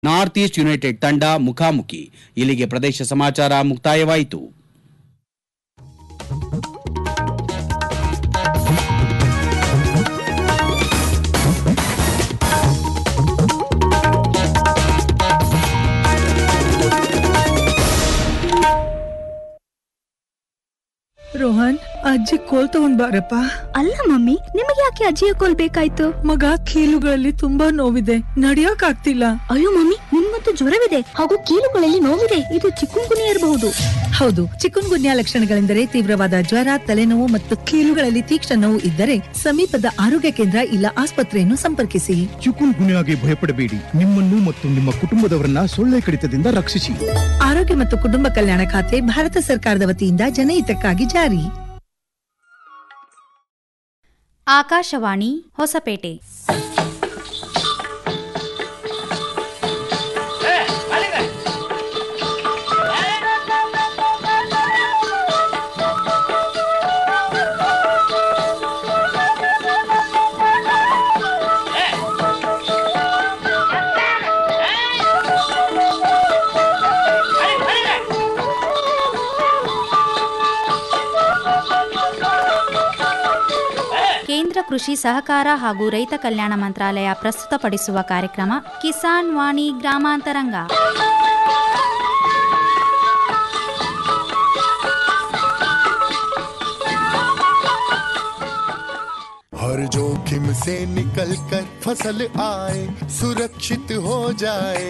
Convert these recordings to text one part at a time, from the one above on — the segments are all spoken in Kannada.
ನಾರ್ತ್ ಈಸ್ಟ್ ಯುನೈಟೆಡ್ ತಂಡ ಮುಖಾಮುಖಿ ಇಲ್ಲಿಗೆ ಪ್ರದೇಶ ಸಮಾಚಾರ ಮುಕ್ತಾಯವಾಯಿತು ರೋಹನ್ ಅಜ್ಜಿ ಕೋಲ್ ತಗೊಂಡ್ ಬಾರಪ್ಪ ಅಲ್ಲ ಮಮ್ಮಿ ನಿಮಗೆ ಯಾಕೆ ಅಜ್ಜಿಯ ಕೋಲ್ ಬೇಕಾಯ್ತು ಮಗ ಕೀಲುಗಳಲ್ಲಿ ತುಂಬಾ ನೋವಿದೆ ನಡಿಯಕ್ ಆಗ್ತಿಲ್ಲ ಅಯ್ಯೋ ಮಮ್ಮಿ ನಿಮ್ಗಂತೂ ಜ್ವರವಿದೆ ಹಾಗೂ ಕೀಲುಗಳಲ್ಲಿ ನೋವಿದೆ ಇದು ಚಿಕ್ಕುಂಗುನಿ ಇರಬಹುದು ಹೌದು ಚಿಕನ್ ಗುನ್ಯಾ ಲಕ್ಷಣಗಳೆಂದರೆ ತೀವ್ರವಾದ ಜ್ವರ ತಲೆನೋವು ಮತ್ತು ಕೀಲುಗಳಲ್ಲಿ ತೀಕ್ಷ್ಣ ನೋವು ಇದ್ದರೆ ಸಮೀಪದ ಆರೋಗ್ಯ ಕೇಂದ್ರ ಇಲ್ಲ ಆಸ್ಪತ್ರೆಯನ್ನು ಸಂಪರ್ಕಿಸಿ ಚಿಕುನ್ ಗುನ್ಯಾಗೆ ಭಯಪಡಬೇಡಿ ನಿಮ್ಮನ್ನು ಮತ್ತು ನಿಮ್ಮ ಕುಟುಂಬದವರನ್ನ ಸೊಳ್ಳೆ ಕಡಿತದಿಂದ ರಕ್ಷಿಸಿ ಆರೋಗ್ಯ ಮತ್ತು ಕುಟುಂಬ ಕಲ್ಯಾಣ ಖಾತೆ ಭಾರತ ಸರ್ಕಾರದ ವತಿಯಿಂದ ಜನಹಿತಕ್ಕಾಗಿ ಜಾರಿ ಆಕಾಶವಾಣಿ ಹೊಸಪೇಟೆ ಕೇಂದ್ರ ಕೃಷಿ ಸಹಕಾರ ಹಾಗೂ ರೈತ ಕಲ್ಯಾಣ ಮಂತ್ರಾಲಯ ಪ್ರಸ್ತುತಪಡಿಸುವ ಕಾರ್ಯಕ್ರಮ ಕಿಸಾನ್ ವಾಣಿ ಗ್ರಾಮಾಂತರಂಗ हर जोखिम से निकल कर फसल आए सुरक्षित हो जाए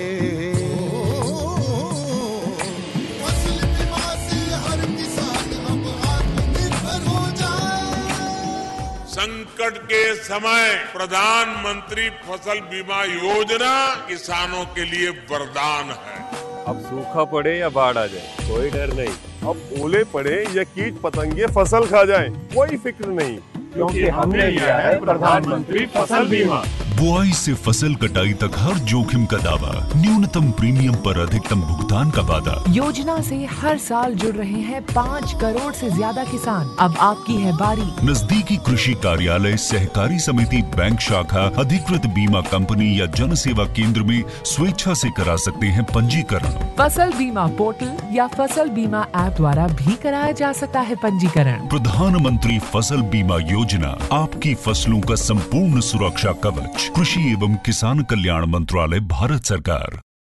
फसल बीमा से हर किसान अब आत्मनिर्भर हो जाए संकट के समय प्रधानमंत्री फसल बीमा योजना किसानों के लिए वरदान है अब सूखा पड़े या बाढ़ आ जाए कोई डर नहीं अब ओले पड़े या कीट पतंगे फसल खा जाए कोई फिक्र नहीं क्योंकि हमने लिया है प्रधानमंत्री फसल बीमा बुआई से फसल कटाई तक हर जोखिम का दावा न्यूनतम प्रीमियम पर अधिकतम भुगतान का वादा योजना से हर साल जुड़ रहे हैं पाँच करोड़ से ज्यादा किसान अब आपकी है बारी नजदीकी कृषि कार्यालय सहकारी समिति बैंक शाखा अधिकृत बीमा कंपनी या जन सेवा केंद्र में स्वेच्छा से करा सकते हैं पंजीकरण फसल बीमा पोर्टल या फसल बीमा ऐप द्वारा भी कराया जा सकता है पंजीकरण प्रधानमंत्री फसल बीमा योजना आपकी फसलों का संपूर्ण सुरक्षा कवच कृषि एवं किसान कल्याण मंत्रालय भारत सरकार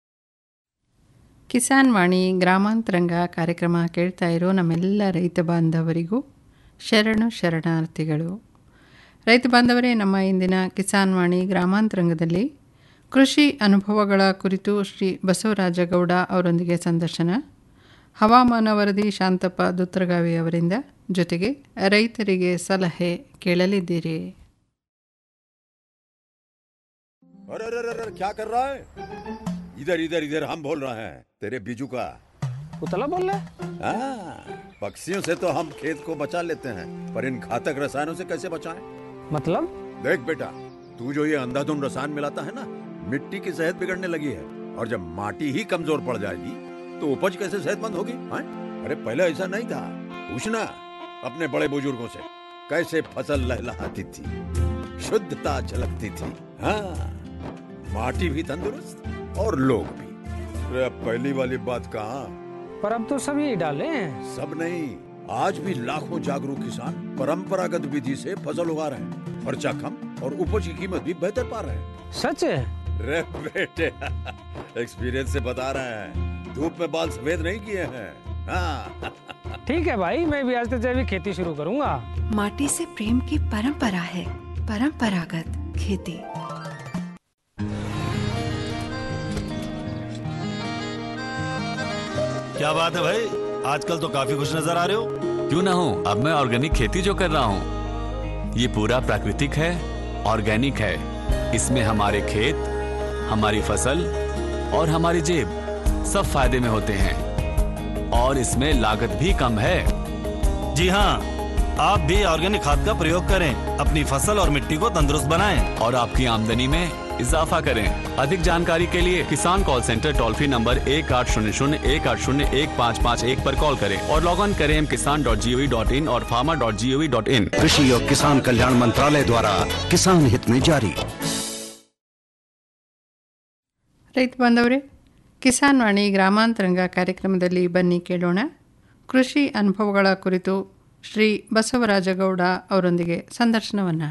ಕಿಸಾನ್ ವಾಣಿ ಗ್ರಾಮಾಂತರಂಗ ಕಾರ್ಯಕ್ರಮ ಕೇಳ್ತಾ ಇರೋ ನಮ್ಮೆಲ್ಲ ರೈತ ಬಾಂಧವರಿಗೂ ಶರಣು ಶರಣಾರ್ಥಿಗಳು ರೈತ ಬಾಂಧವರೇ ನಮ್ಮ ಇಂದಿನ ಕಿಸಾನ್ ವಾಣಿ ಗ್ರಾಮಾಂತರಂಗದಲ್ಲಿ ಕೃಷಿ ಅನುಭವಗಳ ಕುರಿತು ಶ್ರೀ ಬಸವರಾಜಗೌಡ ಅವರೊಂದಿಗೆ ಸಂದರ್ಶನ ಹವಾಮಾನ ವರದಿ ಶಾಂತಪ್ಪ ದುತ್ರಗಾವಿ ಅವರಿಂದ ಜೊತೆಗೆ ರೈತರಿಗೆ ಸಲಹೆ ಕೇಳಲಿದ್ದೀರಿ अरे अरे अरे अरे, क्या कर रहा है इधर इधर इधर हम बोल रहे हैं तेरे बीजू का पुतला बोल रहा है हाँ, पक्षियों से तो हम खेत को बचा लेते हैं पर इन घातक रसायनों से कैसे बचाएं? मतलब देख बेटा तू जो ये अंधाधुंध रसायन मिलाता है ना मिट्टी की सेहत बिगड़ने लगी है और जब माटी ही कमजोर पड़ जाएगी तो उपज कैसे सेहतमंद होगी हाँ? अरे पहले ऐसा नहीं था पूछना अपने बड़े बुजुर्गों से कैसे फसल लहलहाती थी शुद्धता झलकती थी हाँ माटी भी तंदुरुस्त और लोग भी अरे अब पहली वाली बात कहाँ पर अब तो सब यही डाले हैं सब नहीं आज भी लाखों जागरूक किसान परंपरागत विधि से फसल उगा रहे हैं खर्चा कम और उपज की कीमत भी बेहतर पा रहे हैं सच है रे बेटे एक्सपीरियंस से बता रहे हैं धूप में बाल सफेद नहीं किए हैं हाँ ठीक है भाई मैं भी आज से जैविक खेती शुरू करूंगा माटी से प्रेम की परंपरा है परंपरागत खेती क्या बात है भाई आजकल तो काफी खुश नजर आ रहे हो क्यों ना हो अब मैं ऑर्गेनिक खेती जो कर रहा हूँ ये पूरा प्राकृतिक है ऑर्गेनिक है इसमें हमारे खेत हमारी फसल और हमारी जेब सब फायदे में होते हैं और इसमें लागत भी कम है जी हाँ आप भी ऑर्गेनिक खाद का प्रयोग करें अपनी फसल और मिट्टी को तंदुरुस्त बनाएं और आपकी आमदनी में इजाफा करें अधिक जानकारी के लिए Kisan call centre toll free number एक आठ शून्य शून्य एक आठ शून्य एक पाँच पाँच एक पर कॉल करें और लॉग ऑन करें Kisan dot G O V dot in और farmer dot G O V dot in कृषि और किसान कल्याण मंत्रालय द्वारा किसान हित में जारी ರೈತ ಬಾಂಧವರೇ ಕಿಸಾನ್ ವಾಣಿ ಗ್ರಾಮಾಂತರಂಗ ಕಾರ್ಯಕ್ರಮದಲ್ಲಿ ಬನ್ನಿ ಕೇಳೋಣ ಕೃಷಿ ಅನುಭವಗಳ ಕುರಿತು ಶ್ರೀ ಬಸವರಾಜಗೌಡ ಅವರೊಂದಿಗೆ ಸಂದರ್ಶನವನ್ನು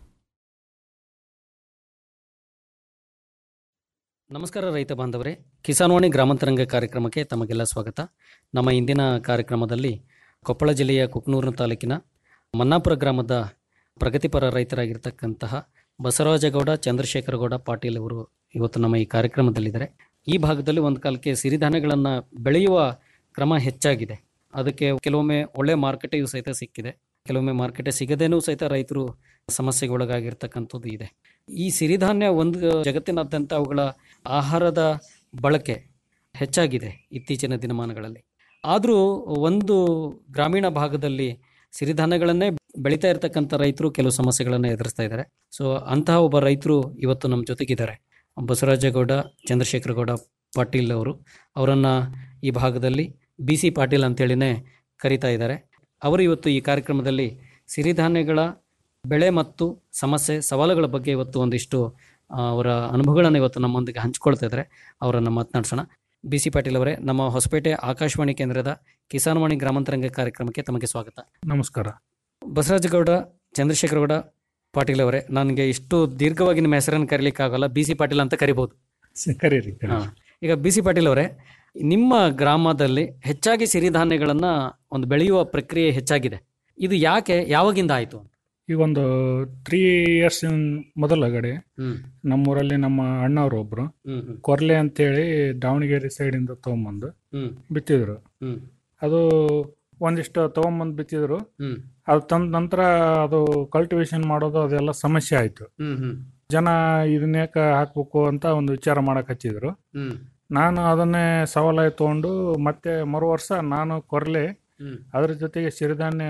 ನಮಸ್ಕಾರ ರೈತ ಬಾಂಧವರೇ ಕಿಸಾನ್ವಾಣಿ ಗ್ರಾಮಾಂತರಂಗ ಕಾರ್ಯಕ್ರಮಕ್ಕೆ ತಮಗೆಲ್ಲ ಸ್ವಾಗತ ನಮ್ಮ ಇಂದಿನ ಕಾರ್ಯಕ್ರಮದಲ್ಲಿ ಕೊಪ್ಪಳ ಜಿಲ್ಲೆಯ ಕುಕ್ನೂರು ತಾಲೂಕಿನ ಮನ್ನಾಪುರ ಗ್ರಾಮದ ಪ್ರಗತಿಪರ ರೈತರಾಗಿರ್ತಕ್ಕಂತಹ ಬಸವರಾಜಗೌಡ ಚಂದ್ರಶೇಖರಗೌಡ ಪಾಟೀಲ್ ಅವರು ಇವತ್ತು ನಮ್ಮ ಈ ಕಾರ್ಯಕ್ರಮದಲ್ಲಿದ್ದಾರೆ ಈ ಭಾಗದಲ್ಲಿ ಒಂದು ಕಾಲಕ್ಕೆ ಸಿರಿಧಾನ್ಯಗಳನ್ನು ಬೆಳೆಯುವ ಕ್ರಮ ಹೆಚ್ಚಾಗಿದೆ ಅದಕ್ಕೆ ಕೆಲವೊಮ್ಮೆ ಒಳ್ಳೆ ಮಾರುಕಟ್ಟೆಯೂ ಸಹಿತ ಸಿಕ್ಕಿದೆ ಕೆಲವೊಮ್ಮೆ ಮಾರುಕಟ್ಟೆ ಸಿಗದೇನೂ ಸಹಿತ ರೈತರು ಸಮಸ್ಯೆಗೆ ಒಳಗಾಗಿರ್ತಕ್ಕಂಥದ್ದು ಇದೆ ಈ ಸಿರಿಧಾನ್ಯ ಒಂದು ಜಗತ್ತಿನಾದ್ಯಂತ ಅವುಗಳ ಆಹಾರದ ಬಳಕೆ ಹೆಚ್ಚಾಗಿದೆ ಇತ್ತೀಚಿನ ದಿನಮಾನಗಳಲ್ಲಿ ಆದರೂ ಒಂದು ಗ್ರಾಮೀಣ ಭಾಗದಲ್ಲಿ ಸಿರಿಧಾನ್ಯಗಳನ್ನೇ ಬೆಳೀತಾ ಇರತಕ್ಕಂಥ ರೈತರು ಕೆಲವು ಸಮಸ್ಯೆಗಳನ್ನು ಎದುರಿಸ್ತಾ ಇದ್ದಾರೆ ಸೊ ಅಂತಹ ಒಬ್ಬ ರೈತರು ಇವತ್ತು ನಮ್ಮ ಜೊತೆಗಿದ್ದಾರೆ ಬಸವರಾಜಗೌಡ ಚಂದ್ರಶೇಖರಗೌಡ ಪಾಟೀಲ್ ಅವರು ಅವರನ್ನು ಈ ಭಾಗದಲ್ಲಿ ಬಿ ಸಿ ಪಾಟೀಲ್ ಅಂತೇಳಿನೇ ಕರೀತಾ ಇದ್ದಾರೆ ಅವರು ಇವತ್ತು ಈ ಕಾರ್ಯಕ್ರಮದಲ್ಲಿ ಸಿರಿಧಾನ್ಯಗಳ ಬೆಳೆ ಮತ್ತು ಸಮಸ್ಯೆ ಸವಾಲುಗಳ ಬಗ್ಗೆ ಇವತ್ತು ಒಂದಿಷ್ಟು ಆ, ಅವರ ಅನುಭವಗಳನ್ನು ಇವತ್ತು ನಮ್ಮೊಂದಿಗೆ ಹಂಚ್ಕೊಳ್ತಾ ಇದ್ದಾರೆ ಅವರನ್ನು ಮಾತನಾಡ್ಸೋಣ ಬಿ ಸಿ ಪಾಟೀಲ್ ಅವರೇ ನಮ್ಮ ಹೊಸಪೇಟೆ ಆಕಾಶವಾಣಿ ಕೇಂದ್ರದ ಕಿಸಾನ್ವಾಣಿ ಗ್ರಾಮಾಂತರಂಗ ಕಾರ್ಯಕ್ರಮಕ್ಕೆ ತಮಗೆ ಸ್ವಾಗತ ನಮಸ್ಕಾರ ಬಸವರಾಜಗೌಡ ಚಂದ್ರಶೇಖರಗೌಡ ಪಾಟೀಲ್ ಅವರೇ ನನಗೆ ಇಷ್ಟು ದೀರ್ಘವಾಗಿ ನಿಮ್ಮ ಹೆಸರನ್ನು ಕರೀಲಿಕ್ಕೆ ಆಗೋಲ್ಲ ಬಿ ಸಿ ಪಾಟೀಲ್ ಅಂತ ಕರಿಬೋದು ಸ- ಕರೀರಿ ಕರೀರಿ. ಹಾ. ಈಗ ಬಿ ಸಿ ಪಾಟೀಲ್ ಅವರೇ ನಿಮ್ಮ ಗ್ರಾಮದಲ್ಲಿ ಹೆಚ್ಚಾಗಿ ಸಿರಿಧಾನ್ಯಗಳನ್ನು ಒಂದು ಬೆಳೆಯುವ ಪ್ರಕ್ರಿಯೆ ಹೆಚ್ಚಾಗಿದೆ ಇದು ಯಾಕೆ ಯಾವಾಗಿಂದ ಆಯಿತು ಈಗ ಒಂದು ತ್ರೀ ಇಯರ್ಸ್ ಮೊದಲಗಡೆ ಹ್ಮ್. ನಮ್ಮೂರಲ್ಲಿ ನಮ್ಮ ಅಣ್ಣವ್ರು ಒಬ್ರು ಹ್ಮ್, ಹ್ಮ್. ಕೊರ್ಲೆ ಅಂತೇಳಿ ದಾವಣಗೆರೆ ಸೈಡಿಂದ ತೊಗೊಂಬಂದು ಹ್ಮ್. ಬಿತ್ತಿದ್ರು ಹ್ಮ್. ಅದು ಒಂದಿಷ್ಟು ತೊಗೊಂಬಂದು ಬಿತ್ತಿದ್ರು ಹ್ಮ್. ಅದು ತಂದ ನಂತರ ಅದು ಕಲ್ಟಿವೇಶನ್ ಮಾಡೋದು ಅದೆಲ್ಲ ಸಮಸ್ಯೆ ಆಯಿತು ಹ್ಮ್ ಹ್ಮ್ ಜನ ಇದನ್ನ ಯಾಕೆ ಹಾಕ್ಬೇಕು ಅಂತ ಒಂದು ವಿಚಾರ ಮಾಡಕ್ ಹಚ್ಚಿದ್ರು ಹ್ಮ್ ನಾನು ಅದನ್ನೇ ಸವಾಲಾಗಿ ತೊಗೊಂಡು ಮತ್ತೆ ಮರು ವರ್ಷ ನಾನು ಕೊರ್ಲೆ ಹ್ಮ್. ಅದ್ರ ಜೊತೆಗೆ ಸಿರಿಧಾನ್ಯ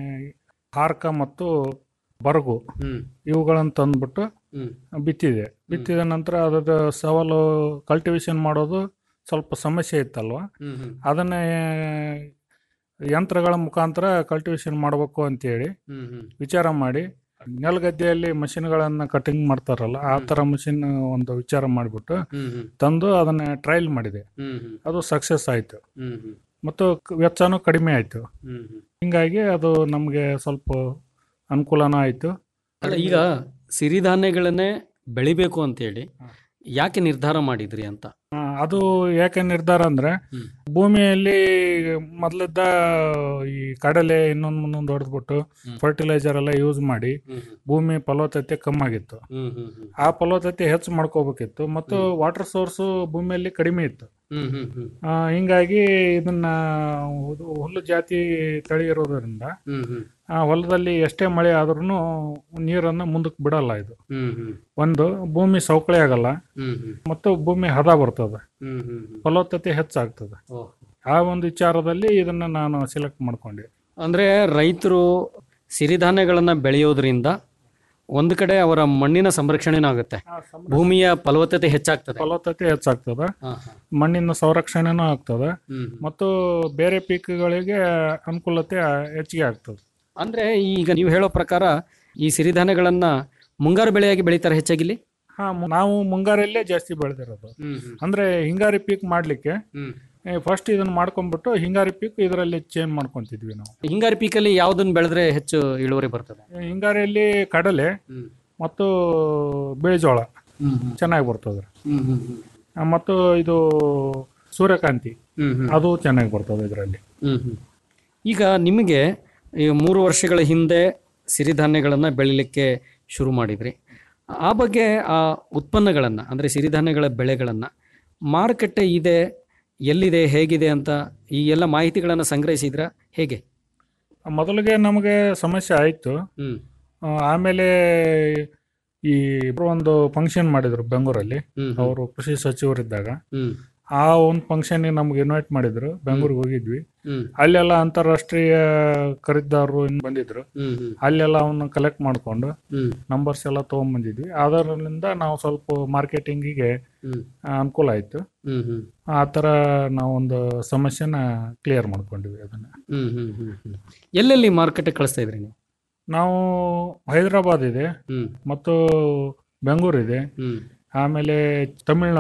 ಹಾರ್ಕ ಮತ್ತು ಬರಗು ಹ್ಮ್. ಇವುಗಳನ್ನು ತಂದ್ಬಿಟ್ಟು ಹ್ಮ್. ಬಿತ್ತಿದೆ ಬಿತ್ತಿದ ನಂತರ ಅದ್ರದ್ದು ಸವಾಲು ಕಲ್ಟಿವೇಶನ್ ಮಾಡೋದು ಸ್ವಲ್ಪ ಸಮಸ್ಯೆ ಇತ್ತಲ್ವ ಹ್ಮ್ ಹ್ಮ್. ಅದನ್ನೇ ಯಂತ್ರಗಳ ಮುಖಾಂತರ ಕಲ್ಟಿವೇಶನ್ ಮಾಡಬೇಕು ಅಂತೇಳಿ ಹ್ಮ್ ಹ್ಮ್. ವಿಚಾರ ಮಾಡಿ ನೆಲಗದ್ದೆಯಲ್ಲಿ ಮಷಿನ್ಗಳನ್ನು ಕಟಿಂಗ್ ಮಾಡ್ತಾರಲ್ಲ ಆ ಥರ ಮಷಿನ್ ಒಂದು ವಿಚಾರ ಮಾಡಿಬಿಟ್ಟು ಹ್ಮ್ ಹ್ಮ್. ತಂದು ಅದನ್ನ ಟ್ರಯಲ್ ಮಾಡಿದೆ ಹ್ಮ್ ಹ್ಮ್. ಅದು ಸಕ್ಸಸ್ ಆಯಿತು ಹ್ಮ್ ಹ್ಮ್. ಮತ್ತು ಕ- ವೆಚ್ಚನೂ ಕಡಿಮೆ ಆಯಿತು ಹ್ಮ್ ಹ್ಮ್. ಹಿಂಗಾಗಿ ಅದು ನಮಗೆ ಸ್ವಲ್ಪ ಅನುಕೂಲನೂ ಆಯಿತು ಅಲ್ಲ ಈಗ ಸಿರಿಧಾನ್ಯಗಳನ್ನೇ ಬೆಳಿಬೇಕು ಅಂತೇಳಿ ಯಾಕೆ ನಿರ್ಧಾರ ಮಾಡಿದ್ರಿ ಅಂತ ಆ, ಅದು ಯಾಕೆ ನಿರ್ಧಾರ ಅಂದ್ರೆ ಭೂಮಿಯಲ್ಲಿ ಮೊದಲಿದ್ದ ಈ ಕಡಲೆ ಇನ್ನೊಂದು ಮುಂದೊಂದು ಹೊಡೆದ್ಬಿಟ್ಟು ಫರ್ಟಿಲೈಸರ್ ಎಲ್ಲ ಯೂಸ್ ಮಾಡಿ ಭೂಮಿ ಫಲವತ್ತತೆ ಕಮ್ಮಾಗಿತ್ತು ಹ್ಮ್ ಹ್ಮ್ ಹ್ಮ್. ಆ ಫಲವತ್ತತೆ ಹೆಚ್ಚು ಮಾಡ್ಕೋಬೇಕಿತ್ತು ಮತ್ತು ವಾಟರ್ ಸೋರ್ಸು ಭೂಮಿಯಲ್ಲಿ ಕಡಿಮೆ ಇತ್ತು ಹ್ಮ್ ಹ್ಮ್ ಹ್ಮ್. ಆ, ಹಿಂಗಾಗಿ ಇದನ್ನ ಹುದು- ಹುಲ್ಲು ಜಾತಿ ತಳಿ ಇರೋದ್ರಿಂದ ಹ್ಮ್ ಹ್ಮ್. ಆ ಹೊಲದಲ್ಲಿ ಎಷ್ಟೇ ಮಳೆ ಆದ್ರೂ ನೀರನ್ನು ಮುಂದಕ್ಕೆ ಬಿಡಲ್ಲ ಇದು ಹ್ಮ್ ಹ್ಮ್. ಒಂದು ಭೂಮಿ ಸವಕಳಿ ಆಗಲ್ಲ ಹ್ಮ್ ಹ್ಮ್. ಮತ್ತು ಭೂಮಿ ಹದ ಬರ್ತದೆ ಹ್ಮ್ ಹ್ಮ್ ಹ್ಮ್. ಫಲವತ್ತತೆ ಹೆಚ್ಚಾಗ್ತದೆ ಓಹ್. ಆ ಒಂದು ವಿಚಾರದಲ್ಲಿ ಇದನ್ನ ನಾನು ಸೆಲೆಕ್ಟ್ ಮಾಡ್ಕೊಂಡೆ ಅಂದ್ರೆ ರೈತರು ಸಿರಿಧಾನ್ಯಗಳನ್ನ ಬೆಳೆಯೋದ್ರಿಂದ ಒಂದು ಕಡೆ ಅವರ ಮಣ್ಣಿನ ಸಂರಕ್ಷಣೆನೂ ಆಗುತ್ತೆ ಭೂಮಿಯ ಫಲವತ್ತತೆ ಹೆಚ್ಚಾಗ್ತದೆ ಫಲವತ್ತತೆ ಹೆಚ್ಚಾಗ್ತದೆ ಹಾ, ಹಾ. ಮಣ್ಣಿನ ಸಂರಕ್ಷಣೆನೂ ಆಗ್ತದೆ ಹ್ಮ್. ಮತ್ತು ಬೇರೆ ಪೀಕ್ಗಳಿಗೆ ಅನುಕೂಲತೆ ಹೆಚ್ಚಿಗೆ ಆಗ್ತದೆ ಅಂದ್ರೆ ಈಗ ನೀವು ಹೇಳೋ ಪ್ರಕಾರ ಈ ಸಿರಿಧಾನ್ಯಗಳನ್ನ ಮುಂಗಾರು ಬೆಳೆಯಾಗಿ ಬೆಳೀತಾರೆ ಹೆಚ್ಚಾಗಿಲ್ಲಿ ಹಾ ಮು- ನಾವು ಮುಂಗಾರಲ್ಲೇ ಜಾಸ್ತಿ ಬೆಳೆದಿರೋದು ಹ್ಮ್ ಹ್ಮ್. ಅಂದ್ರೆ ಹಿಂಗಾರಿ ಪೀಕ್ ಮಾಡ್ಲಿಕ್ಕೆ ಹ್ಮ್. ಫಸ್ಟ್ ಇದನ್ನ ಮಾಡ್ಕೊಂಡ್ಬಿಟ್ಟು ಹಿಂಗಾರಿ ಪೀಕ್ ಇದರಲ್ಲಿ ಚೇಂಜ್ ಮಾಡ್ಕೊಂತಿದ್ವಿ ನಾವು ಹಿಂಗಾರಿ ಪೀಕಲ್ಲಿ ಯಾವ್ದನ್ನ ಬೆಳೆದ್ರೆ ಹೆಚ್ಚು ಇಳುವರಿ ಬರ್ತದೆ ಹಿಂಗಾರಿಯಲ್ಲಿ ಕಡಲೆ ಮತ್ತು ಬಿಳಿಜೋಳ ಚೆನ್ನಾಗಿ ಬರ್ತದೆ ಹ್ಮ್ ಹ್ಮ್ ಹ್ಮ್. ಆ, ಮತ್ತು ಇದು ಸೂರ್ಯಕಾಂತಿ ಹ್ಮ್ ಹ್ಮ್. ಅದು ಚೆನ್ನಾಗಿ ಬರ್ತದೆ ಇದರಲ್ಲಿ ಹ್ಮ್ ಹ್ಮ್. ಈಗ ನಿಮಗೆ ಈ ಮೂರು ವರ್ಷಗಳ ಹಿಂದೆ ಸಿರಿಧಾನ್ಯಗಳನ್ನು ಬೆಳಿಲಿಕ್ಕೆ ಶುರು ಮಾಡಿದ್ರಿ ಆ ಬಗ್ಗೆ ಆ ಉತ್ಪನ್ನಗಳನ್ನು ಅಂದರೆ ಸಿರಿಧಾನ್ಯಗಳ ಬೆಳೆಗಳನ್ನು ಮಾರುಕಟ್ಟೆ ಇದೆ ಎಲ್ಲಿದೆ ಹೇಗಿದೆ ಅಂತ ಈ ಎಲ್ಲ ಮಾಹಿತಿಗಳನ್ನು ಸಂಗ್ರಹಿಸಿದ್ರ ಹೇಗೆ ಮೊದಲಿಗೆ ನಮಗೆ ಸಮಸ್ಯೆ ಆಯಿತು ಹ್ಮ್. ಆಮೇಲೆ ಈ ಇಬ್ರು ಒಂದು ಫಂಕ್ಷನ್ ಮಾಡಿದ್ರು ಬೆಂಗಳೂರಲ್ಲಿ ಹ್ಮ್ ಹ್ಮ್. ಅವರು ಕೃಷಿ ಸಚಿವರಿದ್ದಾಗ ಹ್ಮ್. ಆ ಒಂದು ಫಂಕ್ಷನ್ಗೆ ನಮ್ಗೆ ಇನ್ವೈಟ್ ಮಾಡಿದ್ರು ಬೆಂಗಳೂರಿಗೆ ಹೋಗಿದ್ವಿ ಹ್ಮ್. ಅಲ್ಲೆಲ್ಲ ಅಂತಾರಾಷ್ಟ್ರೀಯ ಖರೀದಿದಾರರು ಇನ್ ಬಂದಿದ್ರು ಹ್ಮ್ ಹ್ಮ್. ಅಲ್ಲೆಲ್ಲ ಅವನ್ನ ಕಲೆಕ್ಟ್ ಮಾಡ್ಕೊಂಡು ಹ್ಮ್. ನಂಬರ್ಸ್ ಎಲ್ಲ ತೊಗೊಂಬಂದಿದ್ವಿ ಅದರಿಂದ ನಾವು ಸ್ವಲ್ಪ ಮಾರ್ಕೆಟಿಂಗಿಗೆ ಹ್ಮ್. ಅನುಕೂಲ ಆಯಿತು ಹ್ಮ್ ಹ್ಮ್. ಆ ಥರ ನಾವೊಂದು ಸಮಸ್ಯೆನ ಕ್ಲಿಯರ್ ಮಾಡ್ಕೊಂಡಿವಿ ಅದನ್ನ ಹ್ಮ್ ಹ್ಮ್ ಹ್ಮ್ ಹ್ಮ್. ಎಲ್ಲೆಲ್ಲಿ ಮಾರುಕಟ್ಟೆ ಕಳಿಸ್ತಾ ಇದ್ರಿ ನೀವು ನಾವು ಹೈದರಾಬಾದ್ ಇದೆ ಹ್ಮ್. ಮತ್ತು ಬೆಂಗಳೂರು ಇದೆ ಹ್ಮ್. ಆಮೇಲೆ ತಮಿಳ್ನಾಡು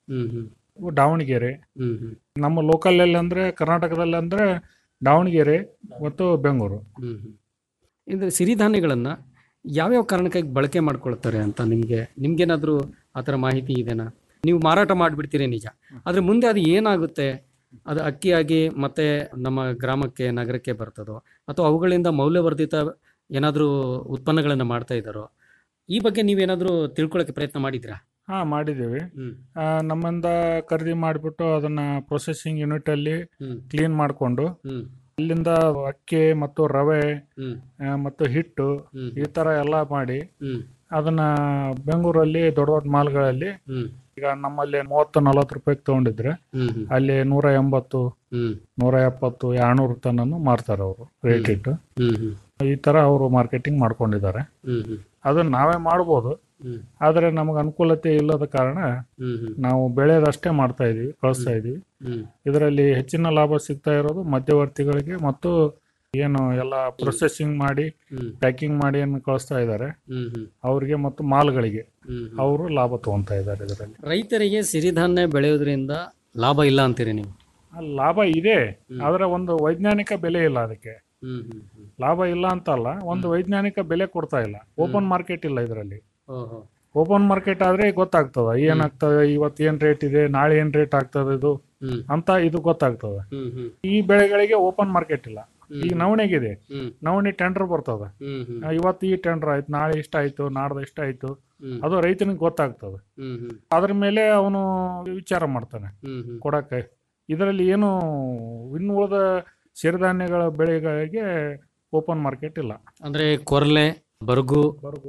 ಹ್ಮ್ ಹ್ಮ್ ದಾವಣಗೆರೆ ಹ್ಮ್ ಹ್ಮ್ ನಮ್ಮ ಲೋಕಲಲ್ಲಿ ಅಂದರೆ ಕರ್ನಾಟಕದಲ್ಲಿ ಅಂದರೆ ದಾವಣಗೆರೆ ಮತ್ತು ಬೆಂಗಳೂರು ಹ್ಮ್ ಹ್ಮ್ ಇದು ಸಿರಿಧಾನ್ಯಗಳನ್ನು ಯಾವ್ಯಾವ ಕಾರಣಕ್ಕಾಗಿ ಬಳಕೆ ಮಾಡ್ಕೊಳ್ತಾರೆ ಅಂತ ನಿಮಗೆ ನಿಮ್ಗೇನಾದರೂ ಆ ಥರ ಮಾಹಿತಿ ಇದೆನಾ ನೀವು ಮಾರಾಟ ಮಾಡಿಬಿಡ್ತೀರಿ ನಿಜ ಆದರೆ ಮುಂದೆ ಅದು ಏನಾಗುತ್ತೆ ಅದು ಅಕ್ಕಿಯಾಗಿ ಮತ್ತೆ ನಮ್ಮ ಗ್ರಾಮಕ್ಕೆ ನಗರಕ್ಕೆ ಬರ್ತದೋ ಅಥವಾ ಅವುಗಳಿಂದ ಮೌಲ್ಯವರ್ಧಿತ ಏನಾದರೂ ಉತ್ಪನ್ನಗಳನ್ನು ಮಾಡ್ತಾ ಇದ್ದಾರೋ ಈ ಬಗ್ಗೆ ನೀವೇನಾದರೂ ತಿಳ್ಕೊಳ್ಳೋಕ್ಕೆ ಪ್ರಯತ್ನ ಮಾಡಿದ್ದೀರಾ ಹಾಂ ಮಾಡಿದ್ದೀವಿ ಹ್ಮ್. ಆ, ನಮ್ಮಿಂದ ಖರೀದಿ ಮಾಡಿಬಿಟ್ಟು ಅದನ್ನು ಪ್ರೊಸೆಸಿಂಗ್ ಯೂನಿಟಲ್ಲಿ ಹ್ಮ್. ಕ್ಲೀನ್ ಮಾಡಿಕೊಂಡು ಹ್ಮ್. ಅಲ್ಲಿಂದ ಅಕ್ಕಿ ಮತ್ತು ರವೆ ಹ್ಮ್. ಆ, ಮತ್ತು ಹಿಟ್ಟು ಹ್ಮ್. ಈ ಥರ ಎಲ್ಲ ಮಾಡಿ ಹ್ಮ್. ಅದನ್ನ ಬೆಂಗಳೂರಲ್ಲಿ ದೊಡ್ಡ ದೊಡ್ಡ ಮಾಲ್ಗಳಲ್ಲಿ ಹ್ಮ್. ಈಗ ನಮ್ಮಲ್ಲಿ ಮೂವತ್ತು ನಲವತ್ತು ರೂಪಾಯಿಗೆ ತೊಗೊಂಡಿದ್ರೆ ಹ್ಮ್ ಹ್ಮ್. ಅಲ್ಲಿ ನೂರ ಎಂಬತ್ತು ಹ್ಮ್. ನೂರ ಎಪ್ಪತ್ತು ಎರಡ್ನೂರು ತನನು ಮಾರ್ತಾರೆ ಅವರು ರೇಟ್ ಇಟ್ಟು ಹ್ಮ್ ಹ್ಮ್. ಈ ಥರ ಅವರು ಮಾರ್ಕೆಟಿಂಗ್ ಮಾಡ್ಕೊಂಡಿದ್ದಾರೆ ಹ್ಮ್ ಹ್ಮ್. ಅದನ್ನ ನಾವೇ ಮಾಡ್ಬೋದು ಹ್ಮ್. ಆದರೆ ನಮಗೆ ಅನುಕೂಲತೆ ಇಲ್ಲದ ಕಾರಣ ಹ್ಮ್ ಹ್ಮ್. ನಾವು ಬೆಳೆದಷ್ಟೇ ಮಾಡ್ತಾ ಇದೀವಿ ಕಳಿಸ್ತಾ ಇದೀವಿ ಹ್ಮ್. ಇದರಲ್ಲಿ ಹೆಚ್ಚಿನ ಲಾಭ ಸಿಗ್ತಾ ಇರೋದು ಮಧ್ಯವರ್ತಿಗಳಿಗೆ ಮತ್ತು ಏನು ಎಲ್ಲ ಪ್ರೊಸೆಸಿಂಗ್ ಮಾಡಿ ಹ್ಮ್. ಪ್ಯಾಕಿಂಗ್ ಮಾಡಿ ಏನು ಕಳಿಸ್ತಾ ಇದ್ದಾರೆ ಹ್ಮ್ ಹ್ಮ್. ಅವರಿಗೆ ಮತ್ತು ಮಾಲ್ಗಳಿಗೆ ಹ್ಮ್ ಹ್ಮ್. ಅವರು ಲಾಭ ತಗೊಂತಾ ಇದ್ದಾರೆ ಇದರಲ್ಲಿ ರೈತರಿಗೆ ಸಿರಿಧಾನ್ಯ ಬೆಳೆಯೋದ್ರಿಂದ ಲಾಭ ಇಲ್ಲ ಅಂತೀರಿ ನೀವು ಆ ಲಾಭ ಇದೆ ಆದರೆ ಒಂದು ವೈಜ್ಞಾನಿಕ ಬೆಲೆ ಇಲ್ಲ ಅದಕ್ಕೆ ಹ್ಮ್ ಹ್ಮ್ ಹ್ಮ್. ಲಾಭ ಇಲ್ಲ ಅಂತಲ್ಲ ಒಂದು ವೈಜ್ಞಾನಿಕ ಬೆಲೆ ಕೊಡ್ತಾ ಇಲ್ಲ ಓಪನ್ ಮಾರ್ಕೆಟ್ ಇಲ್ಲ ಇದರಲ್ಲಿ ಓಹೋ. ಓಪನ್ ಮಾರ್ಕೆಟ್ ಆದ್ರೆ ಗೊತ್ತಾಗ್ತದ ಏನಾಗ್ತದೆ ಇವತ್ತು ಏನ್ ರೇಟ್ ಇದೆ ನಾಳೆ ಏನ್ ರೇಟ್ ಆಗ್ತದೆ ಇದು ಹ್ಮ್. ಅಂತ ಇದು ಗೊತ್ತಾಗ್ತದೆ ಹ್ಮ್ ಹ್ಮ್. ಈ ಬೆಳೆಗಳಿಗೆ ಓಪನ್ ಮಾರ್ಕೆಟ್ ಇಲ್ಲ ಈಗ ನವಣೆಗಿದೆ ಹ್ಮ್. ನವಣೆ ಟೆಂಡರ್ ಬರ್ತದೆ ಹ್ಮ್ ಹ್ಮ್. ಆ, ಇವತ್ತು ಈ ಟೆಂಡರ್ ಆಯ್ತು ನಾಳೆ ಇಷ್ಟ ಆಯ್ತು ನಾಡ್ದು ಇಷ್ಟ ಆಯ್ತು ಹ್ಮ್. ಅದು ರೈತನಿಗೆ ಗೊತ್ತಾಗ್ತದೆ ಹ್ಮ್ ಹ್ಮ್. ಅದ್ರ ಮೇಲೆ ಅವನು ವಿಚಾರ ಮಾಡ್ತಾನೆ ಹ್ಮ್ ಹ್ಮ್. ಕೊಡಕ್ಕೆ ಇದರಲ್ಲಿ ಏನು ಇನ್ನು ಉಳಿದ ಸಿರಿಧಾನ್ಯಗಳ ಬೆಳೆಗಳಿಗೆ ಓಪನ್ ಮಾರ್ಕೆಟ್ ಇಲ್ಲ ಅಂದ್ರೆ ಕೊರ್ಲೆ ಬರಗು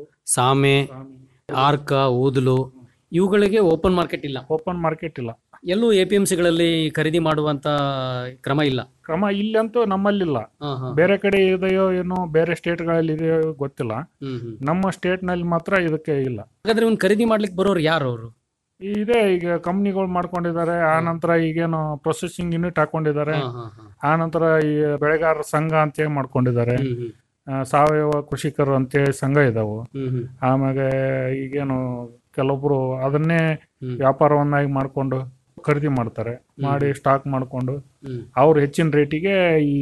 ಸಾಮೆ ಆರ್ಕ ಊದಲು ಇವುಗಳಿಗೆ ಓಪನ್ ಮಾರ್ಕೆಟ್ ಇಲ್ಲ ಓಪನ್ ಮಾರ್ಕೆಟ್ ಇಲ್ಲ ಎಲ್ಲೂ ಎ ಪಿ ಎಂ ಸಿಗಳಲ್ಲಿ ಖರೀದಿ ಮಾಡುವಂತ ಕ್ರಮ ಇಲ್ಲ ಕ್ರಮ ಇಲ್ಲಂತೂ ನಮ್ಮಲ್ಲಿಲ್ಲ ಹಾ, ಹಾ. ಬೇರೆ ಕಡೆ ಇದೆಯೋ ಏನೋ ಬೇರೆ ಸ್ಟೇಟ್ಗಳಲ್ಲಿ ಇದೆಯೋ ಗೊತ್ತಿಲ್ಲ ಹ್ಮ್ ಹ್ಮ್. ನಮ್ಮ ಸ್ಟೇಟ್ನಲ್ಲಿ ಮಾತ್ರ ಇದಕ್ಕೆ ಇಲ್ಲ ಹಾಗಾದ್ರೆ ಇವ್ನ ಖರೀದಿ ಮಾಡ್ಲಿಕ್ಕೆ ಬರೋರು ಯಾರು ಅವರು ಇದೆ ಈಗ ಕಂಪ್ನಿಗಳು ಮಾಡ್ಕೊಂಡಿದ್ದಾರೆ ಆ ನಂತರ ಈಗೇನು ಪ್ರೊಸೆಸಿಂಗ್ ಯೂನಿಟ್ ಹಾಕೊಂಡಿದ್ದಾರೆ ಹಾ, ಹಾ, ಹಾ. ಆ ನಂತರ ಈ ಬೆಳೆಗಾರರ ಸಂಘ ಅಂತೇಳಿ ಮಾಡ್ಕೊಂಡಿದ್ದಾರೆ ಹ್ಮ್ ಹ್ಮ್. ಆ, ಸಾವಯವ ಕೃಷಿಕರು ಅಂತೇಳಿ ಸಂಘ ಇದಾವು ಹ್ಮ್ ಹ್ಮ್. ಆಮೇಲೆ ಈಗೇನು ಕೆಲವೊಬ್ರು ಅದನ್ನೇ ವ್ಯಾಪಾರವನ್ನಾಗಿ ಮಾಡ್ಕೊಂಡು ಖರೀದಿ ಮಾಡ್ತಾರೆ ಮಾಡಿ ಸ್ಟಾಕ್ ಮಾಡ್ಕೊಂಡು ಹ್ಮ್. ಅವ್ರು ಹೆಚ್ಚಿನ ರೇಟಿಗೆ ಈ